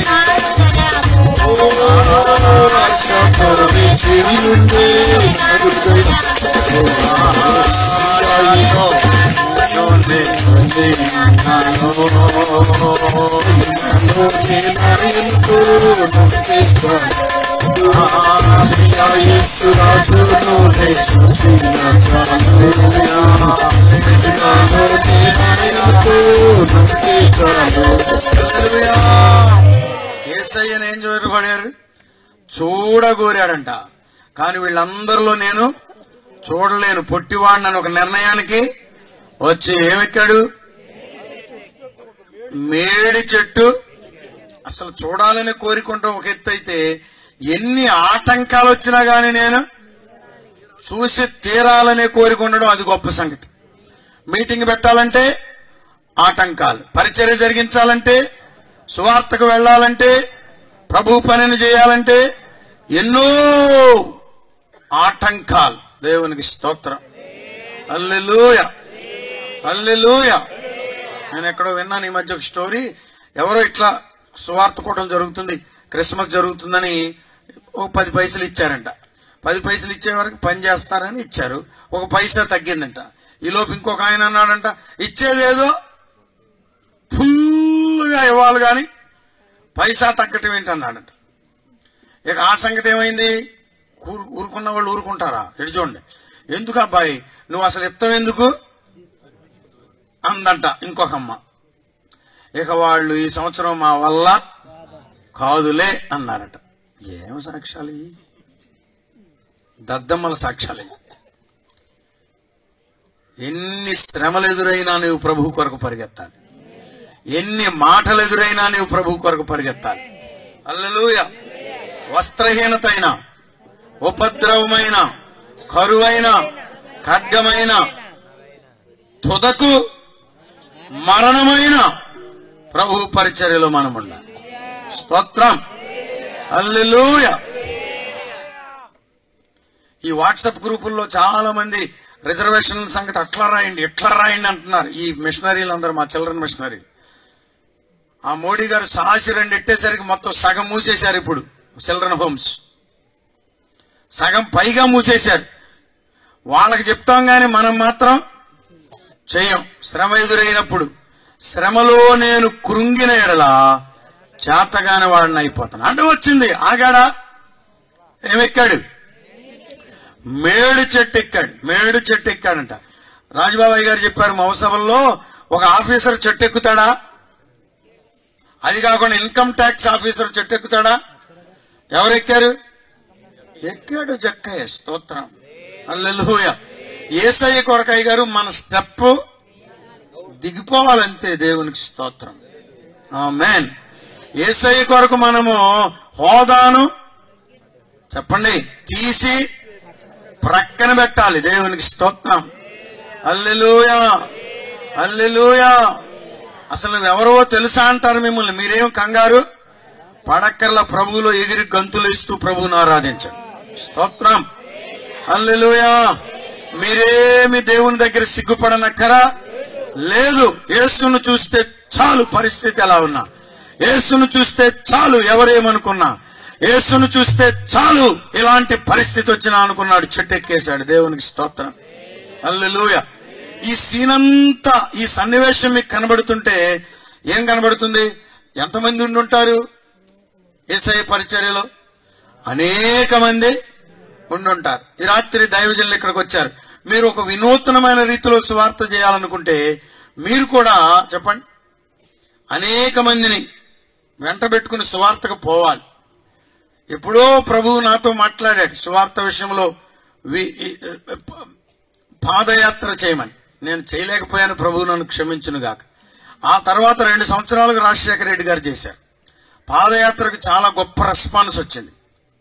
ఆశతో చేయండి ఏసయ్యను ఏం చూడబడారు చూడగోరాడంట కానీ వీళ్ళందరిలో నేను చూడలేను పొట్టివాడిని ఒక నిర్ణయానికి వచ్చి ఏమెక్కాడు మేడి చెట్టు అసలు చూడాలని కోరుకుంటాం ఒక ఎత్తు అయితే ఎన్ని ఆటంకాలు వచ్చినా గానీ నేను చూసి తీరాలనే కోరిక ఉండడం అది గొప్ప సంగతి మీటింగ్ పెట్టాలంటే ఆటంకాలు పరిచర్య జరిగించాలంటే సువార్తకు వెళ్ళాలంటే ప్రభు పనిని చేయాలంటే ఎన్నో ఆటంకాలు దేవునికి స్తోత్రం అల్లెలూయ అల్లెలూయ నేను ఎక్కడో విన్నాను ఈ మధ్య ఒక స్టోరీ ఎవరో ఇట్లా సువార్త కూటం జరుగుతుంది క్రిస్మస్ జరుగుతుందని ఓ పది పైసలు ఇచ్చారంట పది పైసలు ఇచ్చే వరకు పని చేస్తారని ఇచ్చారు ఒక పైసా తగ్గిందంట ఈలోపు ఇంకొక ఆయన అన్నాడంట ఇచ్చేదేదో ఫుల్గా ఇవ్వాలి కానీ పైసా తగ్గటం ఏంటన్నాడంట ఇక ఆ సంగతి ఏమైంది ఊరు ఊరుకున్న వాళ్ళు ఊరుకుంటారా ఎటు చూడండి ఎందుకు అబ్బాయి నువ్వు అసలు ఇత్తం ఎందుకు అందంట ఇంకొక అమ్మ ఇక వాళ్ళు ఈ సంవత్సరం మా వల్ల కాదులే అన్నారట ఏం సాక్ష్యాలు ఇవి? దద్దమ్మల సాక్ష్యాలు ఇవి. ఎన్ని శ్రమలు ఎదురైనా నువ్వు ప్రభు కొరకు పరిగెత్తాలి ఎన్ని మాటలు ఎదురైనా నువ్వు ప్రభు కొరకు పరిగెత్తాలి అల్లెలూయ వస్త్రహీనత అయిన ఉపద్రవమైన కరువైన ఖడ్గమైన తుదకు మరణమైన ప్రభు పరిచర్యలో మనం ఉండాలి స్తోత్రం అల్లెలూయ ఈ వాట్సాప్ గ్రూపుల్లో చాలా మంది రిజర్వేషన్ సంగతి అట్లా రాయండి ఎట్లా రాయండి అంటున్నారు ఈ మిషనరీలు అందరూ మా చిల్డ్రన్ మిషనరీ ఆ మోడీ గారు సాహసి రెండు ఎట్టేసరికి మొత్తం సగం మూసేశారు ఇప్పుడు చిల్డ్రన్ హోమ్స్ సగం పైగా మూసేశారు వాళ్ళకి చెప్తాం కానీ మనం మాత్రం చెయ్యం శ్రమ ఎదురైనప్పుడు శ్రమలో నేను కృంగిన ఎడల చేతగాని వాడిని అయిపోతాను అడ్డు వచ్చింది ఆగాడా ఏమెక్కాడు మేడు చెట్టు ఎక్కాడు మేడు చెట్టు ఎక్కాడంట రాజబాబాయ్ గారు చెప్పారు మహోత్సవంలో ఒక ఆఫీసర్ చెట్టు ఎక్కుతాడా అది కాకుండా ఇన్కమ్ ట్యాక్స్ ఆఫీసర్ చెట్టు ఎక్కుతాడా ఎవరు ఎక్కారు ఎక్కాడు జక్కయ్య స్తోత్రం అల్లెలుయ ఏసయ్య కొరకయ్య గారు మన స్టెప్ దిగిపోవాలంతే దేవునికి స్తోత్రం మేన్ ఏసయ్య కొరకు మనము హోదాను చెప్పండి తీసి ప్రక్కన పెట్టాలి దేవునికి స్తోత్రం అల్లెలుయా అల్లెలుయా అసలు నువ్వెవరో తెలుసా అంటారు మిమ్మల్ని మీరేం కంగారు పడక్కర్ల ప్రభువులో ఎగిరి గంతులు ఇస్తూ ప్రభువును ఆరాధించండి స్తోత్రం అల్లెలుయా మీరేమి దేవుని దగ్గర సిగ్గుపడనక్కరా లేదు యేసును చూస్తే చాలు పరిస్థితి ఎలా ఉన్నా యేసును చూస్తే చాలు ఎవరేమనుకున్నా యేసును చూస్తే చాలు ఇలాంటి పరిస్థితి వచ్చినా అనుకున్నాడు చెట్టు ఎక్కేశాడు దేవునికి స్తోత్రం అల్లెలుయ ఈ సీనంతా ఈ సన్నివేశం మీకు కనబడుతుంటే ఏం కనబడుతుంది ఎంతమంది ఉండి ఉంటారు ఏసఐ పరిచర్యలో అనేక మంది ఉండుంటారు ఈ రాత్రి దైవజనులు ఇక్కడికి వచ్చారు మీరు ఒక వినూత్నమైన రీతిలో సువార్త చేయాలనుకుంటే మీరు కూడా చెప్పండి అనేక మందిని వెంట పెట్టుకుని సువార్తకు పోవాలి ఎప్పుడో ప్రభువు నాతో మాట్లాడాడు సువార్త విషయంలో వి- ఈ- పాదయాత్ర చేయమని నేను చేయలేకపోయాను ప్రభువు నన్ను క్షమించును గాక ఆ తర్వాత రెండు సంవత్సరాలకు రాజశేఖర రెడ్డి గారు చేశారు పాదయాత్రకు చాలా గొప్ప రెస్పాన్స్ వచ్చింది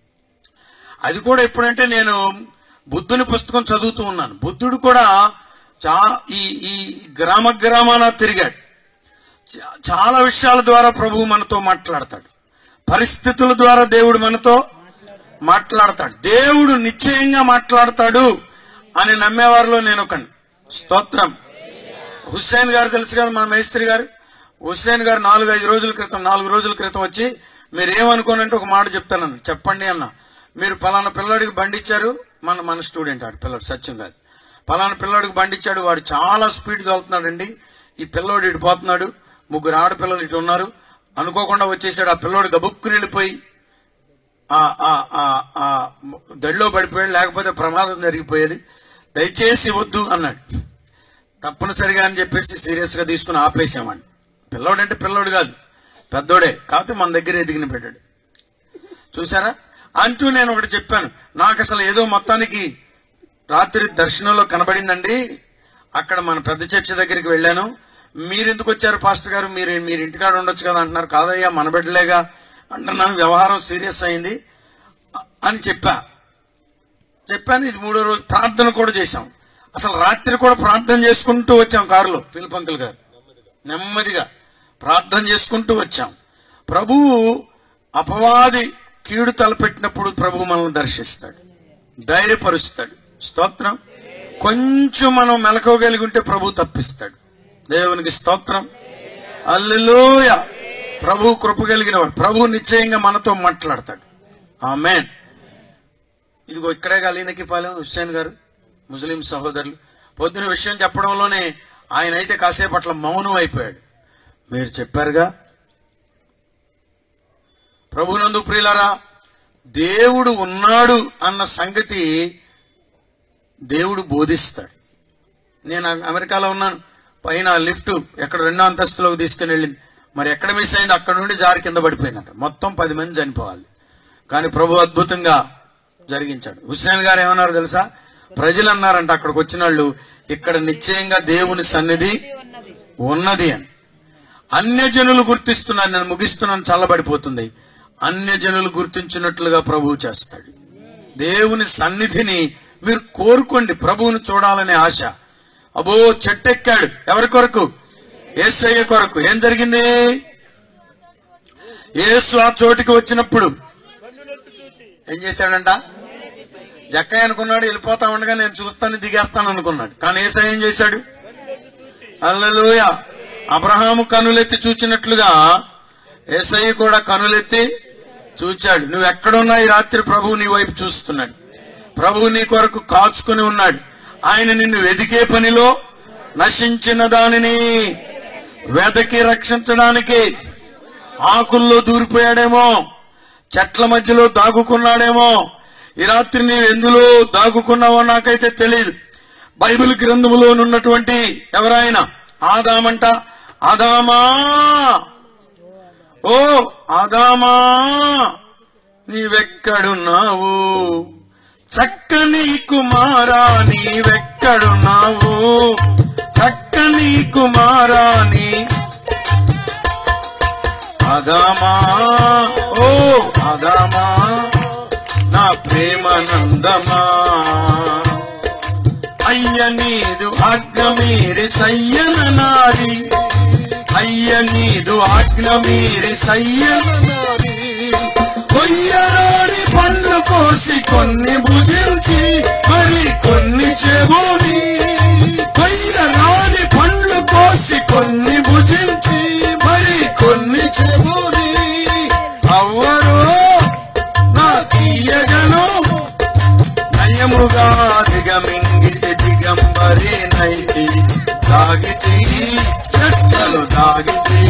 అది కూడా ఎప్పుడంటే నేను బుద్ధుని పుస్తకం చదువుతూ ఉన్నాను బుద్ధుడు కూడా చా ఈ ఈ గ్రామ గ్రామాన తిరిగాడు చా- చాలా విషయాల ద్వారా ప్రభువు మనతో మాట్లాడతాడు పరిస్థితుల ద్వారా దేవుడు మనతో మాట్లాడతాడు దేవుడు నిశ్చయంగా మాట్లాడతాడు అని నమ్మేవారిలో నేను ఒకని స్తోత్రం హుస్సేన్ గారు తెలుసు కదా మన మేస్త్రి గారు హుస్సేన్ గారు నాలుగు ఐదు రోజుల క్రితం నాలుగు రోజుల క్రితం వచ్చి మీరు ఏమనుకోనంటే ఒక మాట చెప్తానన్న చెప్పండి అన్న మీరు పలానా పిల్లాడికి బండి ఇచ్చారు మన మన స్టూడెంట్ ఆడు పిల్లడు సత్యం కాదు పలానా పిల్లాడికి బండి ఇచ్చాడు వాడు చాలా స్పీడ్ తోలుతున్నాడండి ఈ పిల్లోడు ఇటు పోతున్నాడు ముగ్గురు ఆడపిల్లలు ఇటు ఉన్నారు అనుకోకుండా వచ్చేసాడు ఆ పిల్లోడు గబుక్కుని వెళ్ళిపోయి ఆ ఆ ఆ ఆ దడిలో పడిపోయాడు లేకపోతే ప్రమాదం జరిగిపోయేది దయచేసి వద్దు అన్నాడు తప్పనిసరిగా అని చెప్పేసి సీరియస్ గా తీసుకుని ఆపేసామండి పిల్లోడు అంటే పిల్లోడు కాదు పెద్దోడే కాకపోతే మన దగ్గర ఎదిగిన పెట్టాడు చూసారా అంటూ నేను ఒకటి చెప్పాను నాకు అసలు ఏదో మొత్తానికి రాత్రి దర్శనంలో కనబడిందండి అక్కడ మన పెద్ద చర్చి దగ్గరికి వెళ్ళాను మీరు ఎందుకు వచ్చారు పాస్టర్ గారు మీరు మీరు ఇంటికాడ ఉండొచ్చు కదా అంటున్నారు కాదయ్యా మన బిడ్డలేగా అంటున్నాను వ్యవహారం సీరియస్ అయింది అని చెప్పా చెప్పాను ఇది మూడో రోజు ప్రార్థన కూడా చేశాం అసలు రాత్రి కూడా ప్రార్థన చేసుకుంటూ వచ్చాం కారులో ఫిలిప్ అంకుల్ గారు నెమ్మదిగా ప్రార్థన చేసుకుంటూ వచ్చాం ప్రభువు అపవాది కీడు తలపెట్టినప్పుడు ప్రభువు మనల్ని దర్శిస్తాడు ధైర్యపరుస్తాడు స్తోత్రం కొంచెం మనం మెలకోగలిగి ఉంటే ప్రభు తప్పిస్తాడు దేవునికి స్తోత్రం అల్లెలూయ ప్రభు కృప కలిగిన వాడు ప్రభు నిశ్చయంగా మనతో మాట్లాడతాడు ఆమెన్ ఇదిగో ఇక్కడే కలిగినకి పాలెం హుస్సేన్ గారు ముస్లిం సహోదరులు పొద్దున విషయం చెప్పడంలోనే ఆయన అయితే కాసేపు అట్లా మౌనం అయిపోయాడు మీరు చెప్పారుగా ప్రభునందు ప్రియులారా దేవుడు ఉన్నాడు అన్న సంగతి దేవుడు బోధిస్తాడు నేను అమెరికాలో ఉన్నాను పైన లిఫ్ట్ ఎక్కడ రెండో అంతస్తులోకి తీసుకుని వెళ్ళింది మరి ఎక్కడ మిస్ అయింది అక్కడ నుండి జారి కింద పడిపోయిందంట మొత్తం పది మంది చనిపోవాలి కానీ ప్రభు అద్భుతంగా జరిగించాడు హుస్సేన్ గారు ఏమన్నారు తెలుసా ప్రజలు అన్నారంట అక్కడికి వచ్చిన వాళ్ళు ఇక్కడ నిశ్చయంగా దేవుని సన్నిధి ఉన్నది అని అన్యజనులు గుర్తిస్తున్నారు నేను ముగిస్తున్నాను చల్లబడిపోతుంది అన్య జనులు గుర్తించినట్లుగా ప్రభువు చేస్తాడు దేవుని సన్నిధిని మీరు కోరుకోండి ప్రభువును చూడాలనే ఆశ అబో చెట్టెక్కాడు ఎవరి కొరకు ఏసయ్య కొరకు ఏం జరిగింది యేసు ఆ చోటికి వచ్చినప్పుడు ఏం చేశాడంట జక్కయ్య అనుకున్నాడు వెళ్ళిపోతా ఉండగా నేను చూస్తాను దిగేస్తాను అనుకున్నాడు కానీ ఏసయ్య ఏం చేశాడు అల్లెలుయ అబ్రహాము కనులెత్తి చూచినట్లుగా ఏసయ్య కూడా కనులెత్తి చూచాడు నువ్వు ఎక్కడున్నా ఈ రాత్రి ప్రభువు నీ వైపు చూస్తున్నాడు ప్రభువు నీ కొరకు కాచుకుని ఉన్నాడు ఆయన నిన్ను వెదికే పనిలో నశించిన దానిని వెదకి రక్షించడానికి ఆకుల్లో దూరిపోయాడేమో చెట్ల మధ్యలో దాగుకున్నాడేమో ఈ రాత్రి నీవు ఎందులో దాగుకున్నావో నాకైతే తెలియదు బైబిల్ గ్రంథములో ఉన్నటువంటి ఎవరైనా ఆదామంట ఆదామా ఓ ఆదామా నీవెక్కడున్నావు చక్కని కుమారా నీవెక్కడున్నావు చక్కని కుమారా నీ ఆదామా ఓ ఆదామా నా ప్రేమ నందమా అయ్య నీదు ఆజ్ఞ మీరి సయ్యన నారి అయ్య నీదు ఆజ్ఞ మీరి సయ్యన నారి కొయ్యరాని పండ్లు కోసి కొన్ని భుజించి మరి కొన్ని చెబుని కొయ్యరాని పండ్లు కోసి కొన్ని భుజించి మరి కొన్ని చెబుని అవ్వరు నాకీయగను నయముగా దిగమింగితి దిగంబరి నైతి దాగితి చెట్టలు దాగితి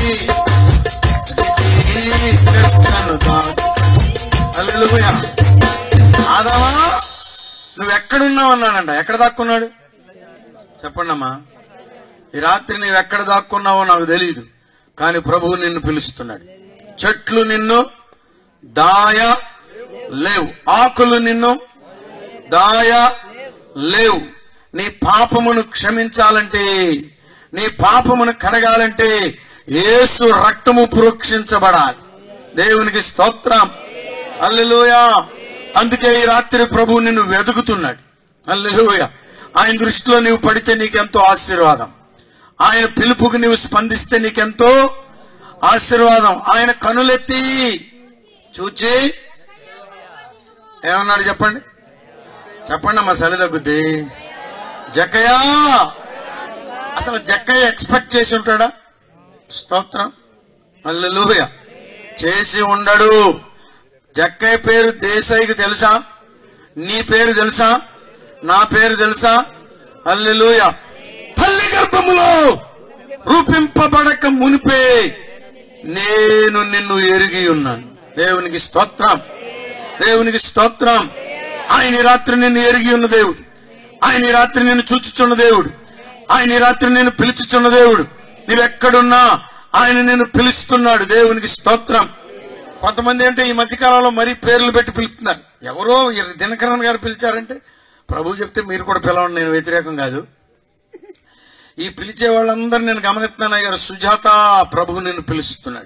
చెట్టలు దాగి హల్లెలూయా ఆదామా నువ్వు ఎక్కడున్నావు అన్నాడంట ఎక్కడ దాక్కున్నాడు చెప్పండి అమ్మా ఈ రాత్రి నువ్వు ఎక్కడ దాక్కున్నావో నాకు తెలియదు కానీ ప్రభువు నిన్ను పిలుస్తున్నాడు చెట్లు నిన్ను దాయ లేవు ఆకులు నిన్ను దాయ లేవు నీ పాపమును క్షమించాలంటే నీ పాపమును కడగాలంటే యేసు రక్తము పురోక్షించబడాలి దేవునికి స్తోత్రం అల్లెలుయా అందుకే ఈ రాత్రి ప్రభు నిన్ను వెతుకుతున్నాడు అల్లెలుయ ఆయన దృష్టిలో నీవు పడితే నీకెంతో ఆశీర్వాదం ఆయన పిలుపుకు నీవు స్పందిస్తే నీకెంతో ఆశీర్వాదం ఆయన కనులెత్తి చూచి ఏమన్నాడు చెప్పండి చెప్పండి అమ్మా చలి తగ్గుద్ది జక్కయ్య అసలు జక్కయ్య ఎక్స్పెక్ట్ చేసి ఉంటాడా స్తోత్రం అల్లెలూయ చేసి ఉండడు జక్కయ్య పేరు దేశాయికి తెలుసా నీ పేరు తెలుసా నా పేరు తెలుసా అల్లెలూయ తల్లి గర్భములో రూపింపబడక మునిపే నేను నిన్ను ఎరిగి ఉన్నాను దేవునికి స్తోత్రం దేవునికి స్తోత్రం ఆయన ఈ రాత్రి నిన్ను ఎరిగి ఉన్న దేవుడు ఆయన ఈ రాత్రి నిన్ను చూచుచున్న దేవుడు ఆయన ఈ రాత్రి నిన్ను పిలుచుచున్న దేవుడు నీవెక్కడున్నా ఆయన నిన్ను పిలుస్తున్నాడు దేవునికి స్తోత్రం కొంతమంది అంటే ఈ మధ్యకాలంలో మరీ పేర్లు పెట్టి పిలుస్తున్నారు ఎవరో ఈ దినకరన్ గారు పిలిచారంటే ప్రభు చెప్తే మీరు కూడా పిలవండి నేను వ్యతిరేకం కాదు ఈ పిలిచే వాళ్ళందరూ నేను గమనిస్తున్నాను అయ్యారు సుజాత ప్రభు నిన్ను పిలుస్తున్నాడు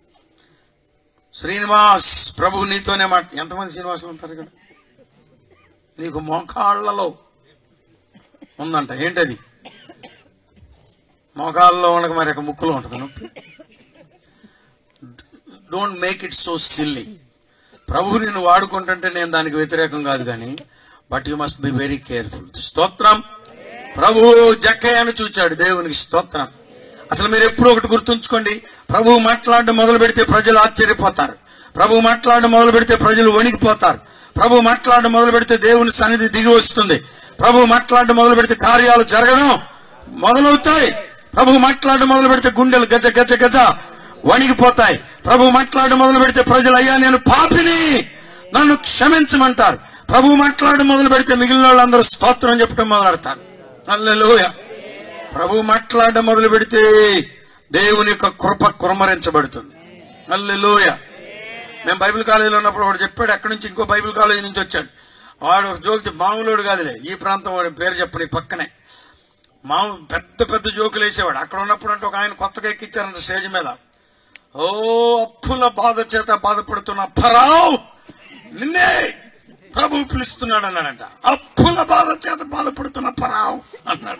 శ్రీనివాస్ ప్రభు నీతోనే మాట ఎంతమంది శ్రీనివాసులు ఉంటారు ఇక్కడ నీకు మోకాళ్ళలో ఉందంట ఏంటది మోకాళ్ళలో ఉండక మరి ఒక ముక్కులో ఉంటుంది నొప్పి don't make it so silly ప్రభు నిన్ను వాడుకుంటుంటే నేను దానికి వ్యతిరేకం కాదు కానీ but you must be very careful స్తోత్రం ప్రభు జక్కయ్యను చూచాడు దేవునికి స్తోత్రం అసలు మీరు ఎప్పుడు ఒకటి గుర్తుంచుకోండి ప్రభు మాట్లాడడం మొదలు పెడితే ప్రజలు ఆశ్చర్యపోతారు ప్రభు మాట్లాడడం మొదలు పెడితే ప్రజలు వణికిపోతారు ప్రభు మాట్లాడడం మొదలు పెడితే దేవుని సన్నిధి దిగి వస్తుంది ప్రభు మాట్లాడడం మొదలు పెడితే కార్యాలు జరగడం మొదలవుతాయి ప్రభు మాట్లాడడం మొదలు పెడితే గుండెలు గజ గజ గజ వణిగిపోతాయి ప్రభు మాట్లాడడం మొదలు పెడితే ప్రజలు అయ్యా నేను పాపిని నన్ను క్షమించమంటారు ప్రభు మాట్లాడడం మొదలు పెడితే మిగిలిన వాళ్ళందరూ స్తోత్రం చెప్పడం మొదలెడతారు అల్లెలోయ ప్రభు మాట్లాడడం మొదలు పెడితే దేవుని యొక్క కృప కురమరించబడుతుంది అల్లెలోయ మేము బైబిల్ కాలేజీలో ఉన్నప్పుడు వాడు చెప్పాడు ఎక్కడి నుంచి ఇంకో బైబిల్ కాలేజీ నుంచి వచ్చాడు వాడు ఒక జోక్ చెప్పి మామూలుడు కాదులే ఈ ప్రాంతం వాడి పేరు చెప్పని పక్కనే మాము పెద్ద పెద్ద జోకులు వేసేవాడు అక్కడ ఉన్నప్పుడు అంటే ఒక ఆయన కొత్తగా ఎక్కించారంట స్టేజ్ మీద ఓ అప్పు అప్పుల బాధ చేత బాధపడుతున్న ఫరావ్ నిన్నే ప్రభు పిలుస్తున్నాడు అన్నాడంట అప్పుల బాధ చేత బాధపడుతున్న ఫరావ్ అన్నాడు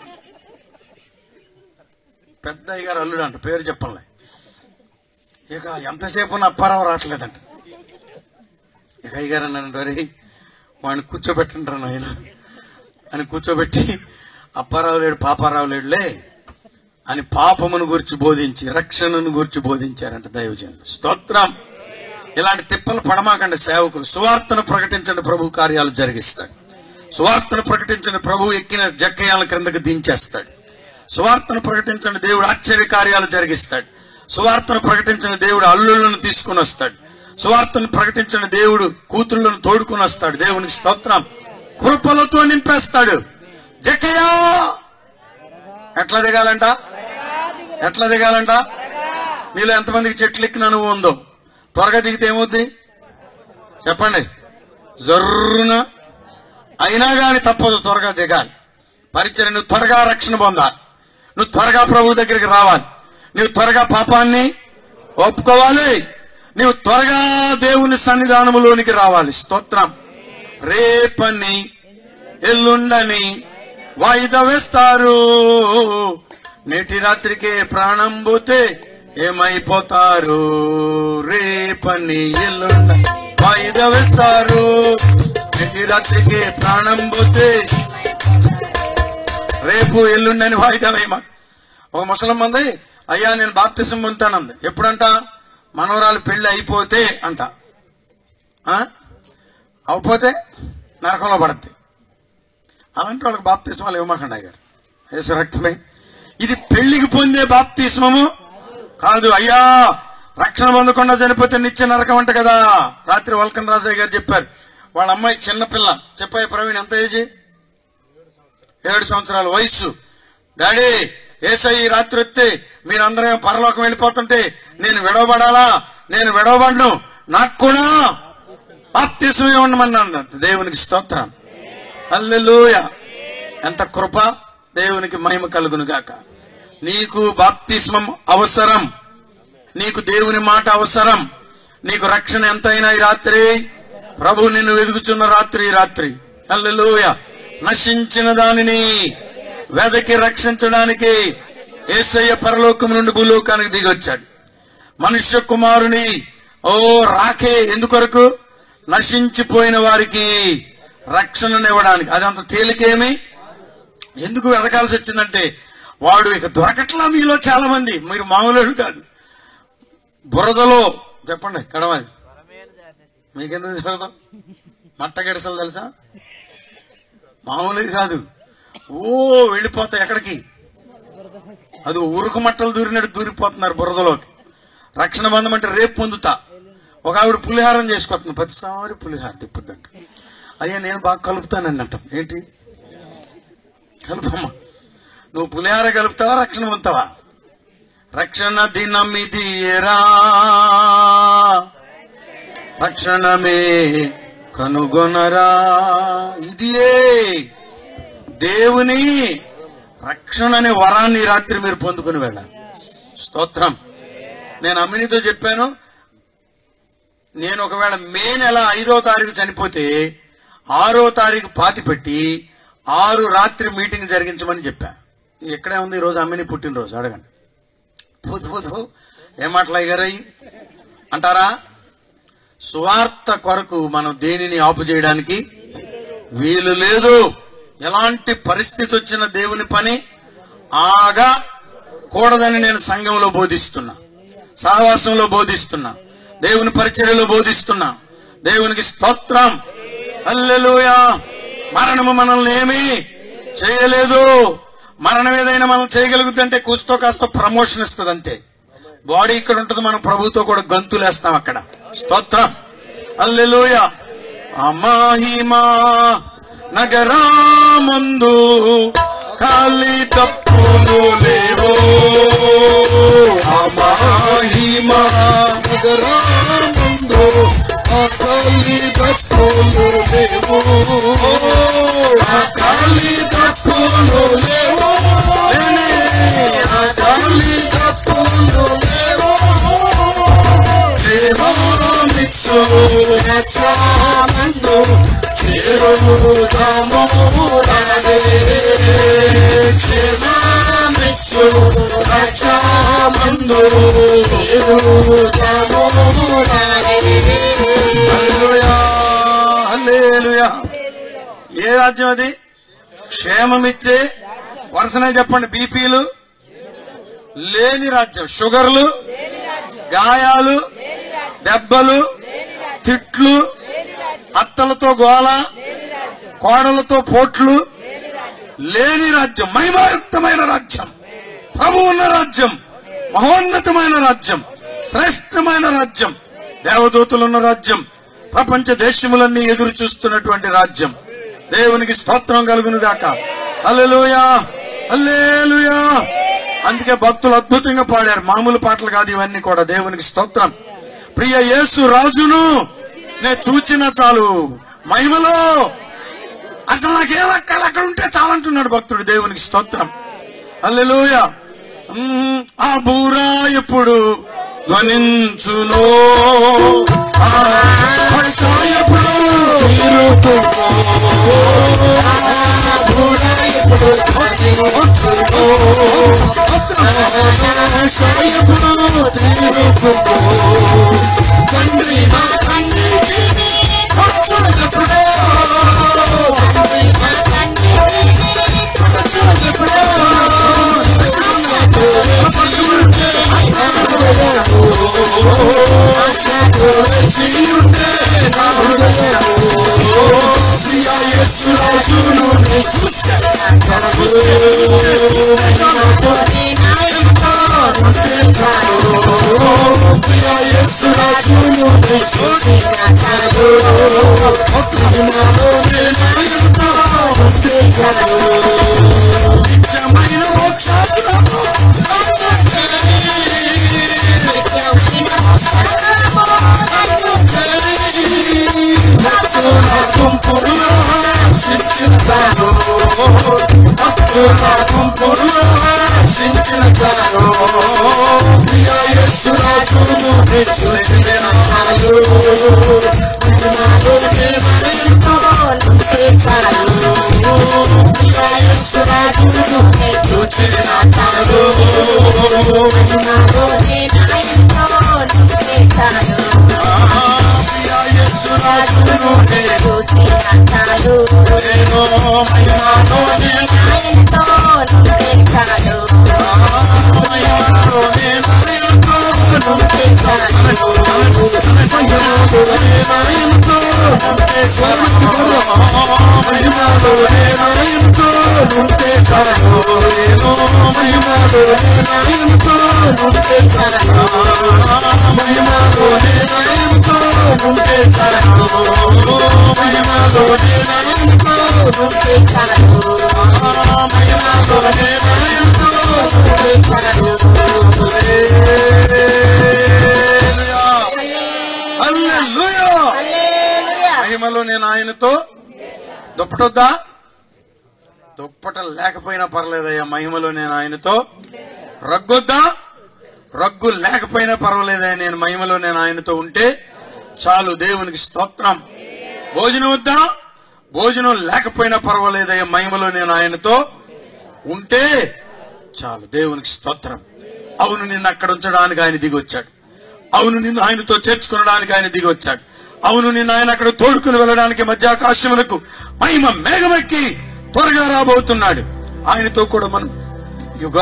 పెద్ద అయ్యగారు అల్లుడు అంట పేరు చెప్పలే ఇక ఎంతసేపు నా అప్పారావు రావట్లేదంట ఇక అయ్యగారు అన్నాడంట రే వాడిని కూర్చోబెట్టండి రా నాయన అని కూర్చోబెట్టి అప్పారావు లేడు పాపారావు లేడులే అని పాపమును గురించి బోధించి రక్షణను గురించి బోధించారంట దైవజనులు స్తోత్రం ఇలాంటి తిప్పలు పడమాకండి సేవకులు సువార్తను ప్రకటించండి ప్రభు కార్యాలు జరిగిస్తాడు సువార్తను ప్రకటించండి ప్రభు ఎక్కిన జక్కయాల క్రిందకు దించేస్తాడు సువార్తను ప్రకటించండి దేవుడు ఆశ్చర్య కార్యాలు జరిగిస్తాడు సువార్తను ప్రకటించండి దేవుడు అల్లులను తీసుకుని వస్తాడు సువార్తను ప్రకటించండి దేవుడు కూతుళ్ళను తోడుకుని వస్తాడు దేవునికి స్తోత్రం కృపలతో నింపేస్తాడు జక్కయ్యా ఎట్లా దిగాలంట ఎట్లా దిగాలంట మీలో ఎంతమందికి చెట్లు ఎక్కిన అనుభవం ఉందో త్వరగా దిగితే ఏమవుద్ది చెప్పండి జర్రున అయినా గాని తప్పదు త్వరగా దిగాలి పరిచయం నువ్వు త్వరగా రక్షణ పొందాలి నువ్వు త్వరగా ప్రభు దగ్గరికి రావాలి నువ్వు త్వరగా పాపాన్ని ఒప్పుకోవాలి నువ్వు త్వరగా దేవుని సన్నిధానములోనికి రావాలి స్తోత్రం రేపని ఎల్లుండని వాయిదా వేస్తారు నేటి రాత్రికే ప్రాణం పోతే ఏమైపోతారు రేపని ఎల్లుండ వాయిదా వేస్తారు నేటి రాత్రికే ప్రాణం పోతే రేపు ఎల్లుండని వాయిదా వేయమ ఒక ముసలం మంది అయ్యా నేను బాప్తిసం పొందుతానంది ఎప్పుడంట మనవరాలు పెళ్లి అయిపోతే అంట ఆ? అవపోతే నరకంలో పడద్ది అలాంటి వాళ్ళకి బాప్తిస్మాలు ఇవ్వమాకండి అయ్యారు యేసు రక్తమే ఇది పెళ్లికి పొందే బాప్తిస్మము కాదు అయ్యా రక్షణ పొందకుండా చనిపోతే నిత్య నరకం అంట కదా రాత్రి వల్కన్ రాజయ్య గారు చెప్పారు వాళ్ళ అమ్మాయి చిన్న పిల్ల చెప్పాయి ప్రవీణ్ ఎంత ఏజీ ఏడు సంవత్సరాల వయస్సు డాడీ ఏసై ఈ రాత్రి వస్తే మీరందరూ పరలోకం వెళ్ళిపోతుంటే నేను విడవబడాలా నేను విడవబడను నాకు కూడా బాప్తిసం ఇవ్వమన్నాను దేవునికి స్తోత్రం అల్లెలూయ ఎంత కృప దేవునికి మహిమ కలుగును గాక నీకు బాప్తిస్మం అవసరం నీకు దేవుని మాట అవసరం నీకు రక్షణ ఎంతైనా ఈ రాత్రి ప్రభు నిన్ను వెదుగుచున్న రాత్రి ఈ రాత్రి అల్లెలూయ నశించిన దానిని వెదకి రక్షించడానికి ఏసయ్య పరలోకం నుండి భూలోకానికి దిగి వచ్చాడు మనుష్య కుమారుని ఓ రాకే ఎందుకొరకు నశించిపోయిన వారికి రక్షణనివ్వడానికి అదంత తేలికేమి ఎందుకు వెతకాల్సి వచ్చిందంటే వాడు ఇక దొరకట్లా మీలో చాలా మంది మీరు మామూలు కాదు బురదలో చెప్పండి కడవాలి మీకెందుకు జరగదు మట్ట గడిసలు తెలుసా మామూలుగా కాదు ఓ వెళ్ళిపోతాయి ఎక్కడికి అది ఉరుకు మట్టలు దూరినట్టు దూరిపోతున్నారు బురదలోకి రక్షణ బంధం అంటే రేపు పొందుతా ఒక ఆవిడ పులిహారం చేసుకొస్తుంది ప్రతిసారి పులిహార తిప్పుద్దంట అయ్యా నేను బాగా కలుపుతానండి అంటాం ఏంటి కలుపమ్మా నువ్వు పులిహార కలుపుతావా రక్షణ పొందుతావా రక్షణ దినమిదియరా తక్షణమే కనుగొనరా ఇదియే దేవుని రక్షణ అనే వరాన్ని ఈ రాత్రి మీరు పొందుకుని వెళ్ళాలి స్తోత్రం నేను అమ్మినితో చెప్పాను నేను ఒకవేళ మే నెల ఐదో తారీఖు చనిపోతే ఆరో తారీఖు పాతి పెట్టి ఆరు రాత్రి మీటింగ్ జరిగించమని చెప్పా ఇక్కడే ఉంది ఈరోజు అమ్మిని పుట్టినరోజు అడగండి పోతు పోతు ఏం మాట్లాడారయ్యి అంటారా స్వార్థ కొరకు మనం దేనిని ఆపు చేయడానికి వీలు లేదు ఎలాంటి పరిస్థితి వచ్చిన దేవుని పని ఆగా కూడదని నేను సంఘంలో బోధిస్తున్నా సహవాసంలో బోధిస్తున్నా దేవుని పరిచర్యలో బోధిస్తున్నా దేవునికి స్తోత్రం అల్లెలుయా మరణము మనల్ని ఏమీ చేయలేదు మరణం ఏదైనా మనం చేయగలుగుతుంటే కూస్తో కాస్త ప్రమోషన్ ఇస్తుంది అంతే బాడీ ఇక్కడ ఉంటుంది మనం ప్రభుతో కూడా గంతులేస్తాం అక్కడ స్తోత్రం అల్లెలుయ అమాహిమా నగరామందు ఖాళీ తప్పులు లేవో అమాహిమా నగరామందు ఆకలి తప్పులు లేవు ఆకలి తప్పులు లేవు ఆకలి తప్పులు లేవు రక్షమందు చేరుదాము రారే క్షేమమిచ్చు రక్షమందు చేరుదాము రారే హల్లెలూయా హల్లెలూయా ఏ రాజ్యం అది క్షేమం ఇచ్చే వరుసనే చెప్పండి బీపీలు లేని రాజ్యం షుగర్లు గాయాలు దెబ్బలు తిట్లు అత్తలతో గోల కోడలతో పోట్లు లేని రాజ్యం మహిమాయుక్తమైన రాజ్యం ప్రభు ఉన్న రాజ్యం మహోన్నతమైన రాజ్యం శ్రేష్టమైన రాజ్యం దేవదూతలున్న రాజ్యం ప్రపంచ దేశములన్నీ ఎదురు చూస్తున్నటువంటి రాజ్యం దేవునికి స్తోత్రం కలుగును గాక అల్లెలుయా అల్లేలుయా అందుకే భక్తులు అద్భుతంగా పాడారు మామూలు పాటలు కాదు ఇవన్నీ కూడా దేవునికి స్తోత్రం ప్రియ యేసు రాజును నేను చూచిన చాలు మహిమలో అసలు నాకేం అక్కలు అక్కడ ఉంటే చాలంటున్నాడు భక్తుడు దేవునికి స్తోత్రం అల్లెలుయ ఆ బూరా ఎప్పుడు ధ్వనించును ఆ హర్ష ఎప్పుడు తండ్రి నా తండ్రి చూడప్పుడే తండ్రి నా తండ్రి నిత్యమైన మోక్షాలను నేను మహిమలో నేను హల్లెలూయా మహిమలో నేను ఆయనతో దుప్పటొద్దా దుప్పట లేకపోయినా పర్లేదయ్యా మహిమలో నేను ఆయనతో రగ్గొద్దా రగ్గు లేకపోయినా పర్వాలేదయ్యా నేను మహిమలో నేను ఆయనతో ఉంటే చాలు దేవునికి స్తోత్రం భోజనం వద్దా భోజనం లేకపోయినా పర్వాలేదయ్యా మహిమలో నేను ఆయనతో ఉంటే చాలు దేవునికి స్తోత్రం అవును నిన్ను అక్కడ ఉంచడానికి ఆయన దిగి వచ్చాడు అవును నిన్ను ఆయనతో చేర్చుకునడానికి ఆయన దిగి వచ్చాడు అవును నిన్ను ఆయన అక్కడ తోడుకుని వెళ్ళడానికి మధ్యాకాశములకు మహిమ మేఘమెక్కి త్వరగా రాబోతున్నాడు ఆయనతో కూడా మనం యుగా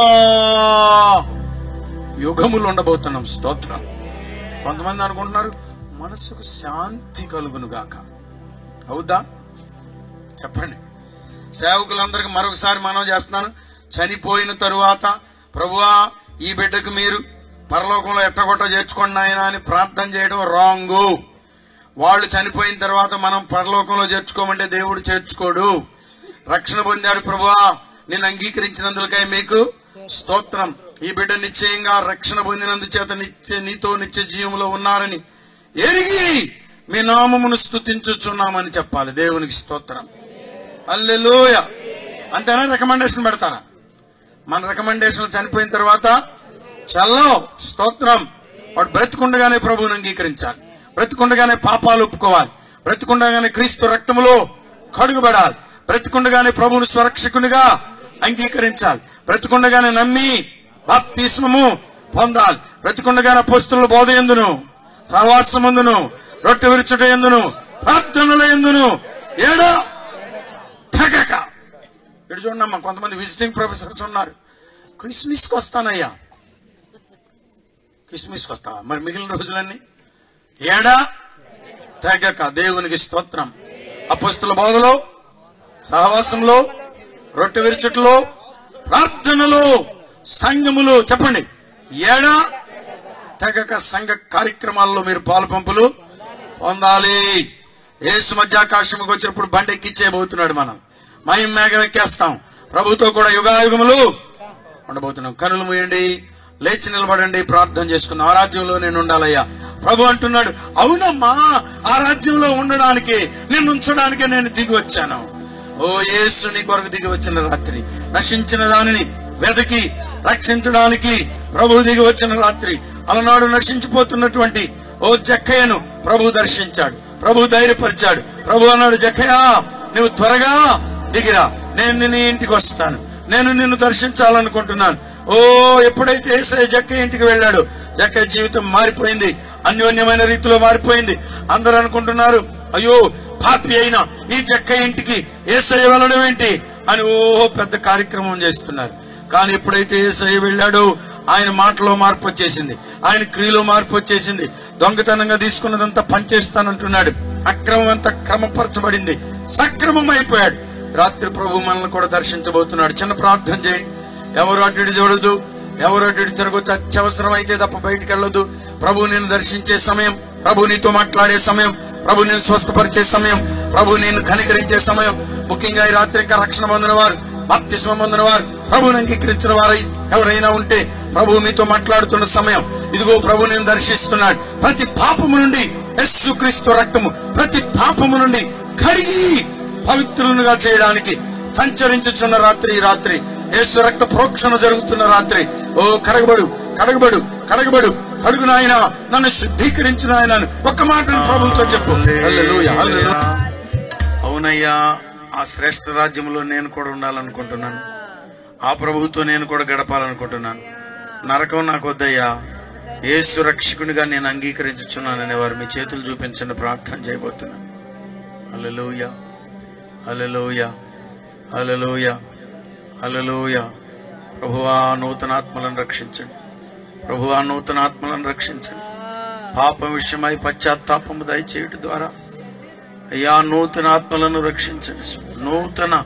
యుగములు ఉండబోతున్నాం స్తోత్రం కొంతమంది అనుకుంటున్నారు మనసుకు శాంతి కలుగును గాక అవుద్దా చెప్పండి సేవకులందరికీ మరొకసారి మనం చేస్తున్నాను చనిపోయిన తరువాత ప్రభువా ఈ బిడ్డకు మీరు పరలోకంలో ఎట్టగొట్ట చేర్చుకోండి ఆయన అని ప్రార్థన చేయడం రాంగు వాళ్ళు చనిపోయిన తర్వాత మనం పరలోకంలో చేర్చుకోమంటే దేవుడు చేర్చుకోడు రక్షణ పొందాడు ప్రభువా నేను అంగీకరించినందుకై మీకు స్తోత్రం ఈ బిడ్డ నిశ్చయంగా రక్షణ పొందినందు చేత నిత్య నీతో నిత్య జీవంలో ఉన్నారని ఎరిగి మీ నామమును స్తుతించుచున్నామని చెప్పాలి దేవునికి స్తోత్రం అల్లెలోయ అంతేనా రికమెండేషన్ పెడతారా మన రికమెండేషన్ చనిపోయిన తర్వాత చల్లో స్తోత్రం వాడు బ్రతికుండగానే ప్రభువుని అంగీకరించాలి బ్రతికుండగానే పాపాలు ఒప్పుకోవాలి బ్రతికుండగానే క్రీస్తు రక్తములో కడుగుబడాలి బ్రతికుండగానే ప్రభువును స్వరక్షకునిగా అంగీకరించాలి బ్రతికుండగానే నమ్మి బాప్తిస్మము పొందాలి బ్రతికుండగానే అపోస్తుల బోధ ఎందును సహవాసమందును రొట్టె విరుచుట ఎందును ప్రార్థనల ఎందును ఏడో తెగక ఇటు చూడమ్మా కొంతమంది విజిటింగ్ ప్రొఫెసర్స్ ఉన్నారు క్రిస్మస్కి వస్తానయ్యా క్రిస్మస్కి వస్తావా మరి మిగిలిన రోజులన్నీ ఏడా తెగక దేవునికి స్తోత్రం అపస్తుల బోధలో సహవాసంలో రొట్టె విరుచుట్లో ప్రార్థనలు సంఘములు చెప్పండి ఏడా తెగక సంఘ కార్యక్రమాల్లో మీరు పాలు పంపులు పొందాలి యేసు మధ్యాకాశముకు వచ్చినప్పుడు బండి ఎక్కించేయబోతున్నాడు మనం మహిమ మేఘం ఎక్కేస్తాం ప్రభుతో కూడా యుగాయుగములు ఉండబోతున్నాం కనులు మూయండి లేచి నిలబడండి ప్రార్థన చేసుకుందాం ఆ రాజ్యంలో నేను ఉండాలయ్యా ప్రభు అంటున్నాడు అవునమ్మా ఆ రాజ్యంలో ఉండడానికి నేను ఉంచడానికే నేను దిగి వచ్చాను ఓ యేసు నీ కొరకు దిగి వచ్చిన రాత్రి నశించిన దానిని వెదకి రక్షించడానికి ప్రభు దిగి వచ్చిన రాత్రి అలనాడు నశించిపోతున్నటువంటి ఓ జక్కయ్యను ప్రభు దర్శించాడు ప్రభు ధైర్యపరిచాడు ప్రభు అన్నాడు జక్కయ్య నువ్వు త్వరగా దిగిరా నేను నీ ఇంటికి వస్తాను నేను నిన్ను దర్శించాలనుకుంటున్నాను ఓ ఎప్పుడైతే ఏసయ్య జక్కయ్య ఇంటికి వెళ్ళాడు జక్కయ్య జీవితం మారిపోయింది అన్యోన్యమైన రీతిలో మారిపోయింది అందరూ అనుకుంటున్నారు అయ్యో పాపి అయిన ఈ జక్కయ్య ఇంటికి ఏసయ్య వెళ్ళడం ఏంటి అని ఓ పెద్ద కార్యక్రమం చేస్తున్నారు కానీ ఎప్పుడైతే ఏసయ్య వెళ్ళాడో ఆయన మాటలో మార్పు వచ్చేసింది ఆయన క్రియలో మార్పు వచ్చేసింది దొంగతనంగా తీసుకున్నదంతా పనిచేస్తానంటున్నాడు అక్రమం అంతా క్రమపరచబడింది సక్రమం అయిపోయాడు రాత్రి ప్రభు మనల్ని కూడా దర్శించబోతున్నాడు చిన్న ప్రార్థన చేయండి ఎవరు అటు ఇటు చూడదు ఎవరు అటు ఇటు తిరగొచ్చు అత్యవసరం అయితే తప్ప బయటికి వెళ్ళదు ప్రభు నేను దర్శించే సమయం ప్రభు నీతో మాట్లాడే సమయం ప్రభు నేను స్వస్థపరిచే సమయం ప్రభు నేను కనికరించే సమయం ముఖ్యంగా ఈ రాత్రి ఇంకా రక్షణ పొందిన వారు బాప్తిస్మం పొందిన వారు ప్రభుని అంగీకరించిన వారు ఎవరైనా ఉంటే ప్రభు మీతో మాట్లాడుతున్న సమయం ఇదిగో ప్రభు నేను దర్శిస్తున్నాడు ప్రతి పాపము నుండి యేసుక్రీస్తు రక్తము ప్రతి పాపము నుండి కడిగి పవిత్రులుగా చేయడానికి సంచరించుచున్న రాత్రి ఈ రాత్రి యేసు రక్త ప్రోక్షణ జరుగుతున్న రాత్రి ఓ కడగబడు కడగబడు కడగబడు కడుగు నాయన నన్ను శుద్ధీకరించిన ఆయన ఒక్క మాట ప్రభుతో చెప్పు హల్లెలూయా, హల్లెలూయా. అవునయ్యా ఆ శ్రేష్ఠ రాజ్యంలో నేను కూడా ఉండాలనుకుంటున్నాను ఆ ప్రభువుతో నేను కూడా గడపాలనుకుంటున్నాను నరకం నాకు వద్దయ్యా యేసు రక్షకునిగా నేను అంగీకరించుచున్నాననే వారు మీ చేతులు చూపించండి ప్రార్థన చేయబోతున్నాను హల్లెలూయా హల్లెలూయా హల్లెలూయా హల్లెలూయా ప్రభువా నూతనాత్మలను రక్షించండి ప్రభువా నూతనాత్మలను రక్షించండి పాపం విషయమై పశ్చాత్తాపము దయచేయటం ద్వారా అయ్యా నూతన ఆత్మలను రక్షించండి స్వామి. నూతన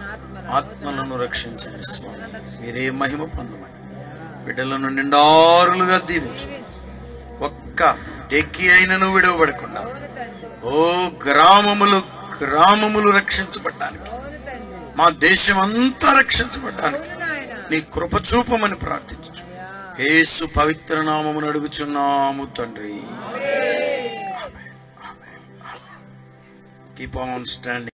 ఆత్మలను రక్షించండి స్వామి మీరే మహిమ పొందమని బిడ్డలను నిండారులుగా దీవించు ఒక్క డెక్కి అయినను విడవబడకుండా ఓ గ్రామములు గ్రామములు రక్షించబడ్డానికి మా దేశం అంతా రక్షించబడ్డానికి నీ కృప చూపమని ప్రార్థించు యేసు పవిత్ర నామమును అడుగుచున్నాము తండ్రి కీప్ ఆన్ స్టాండింగ్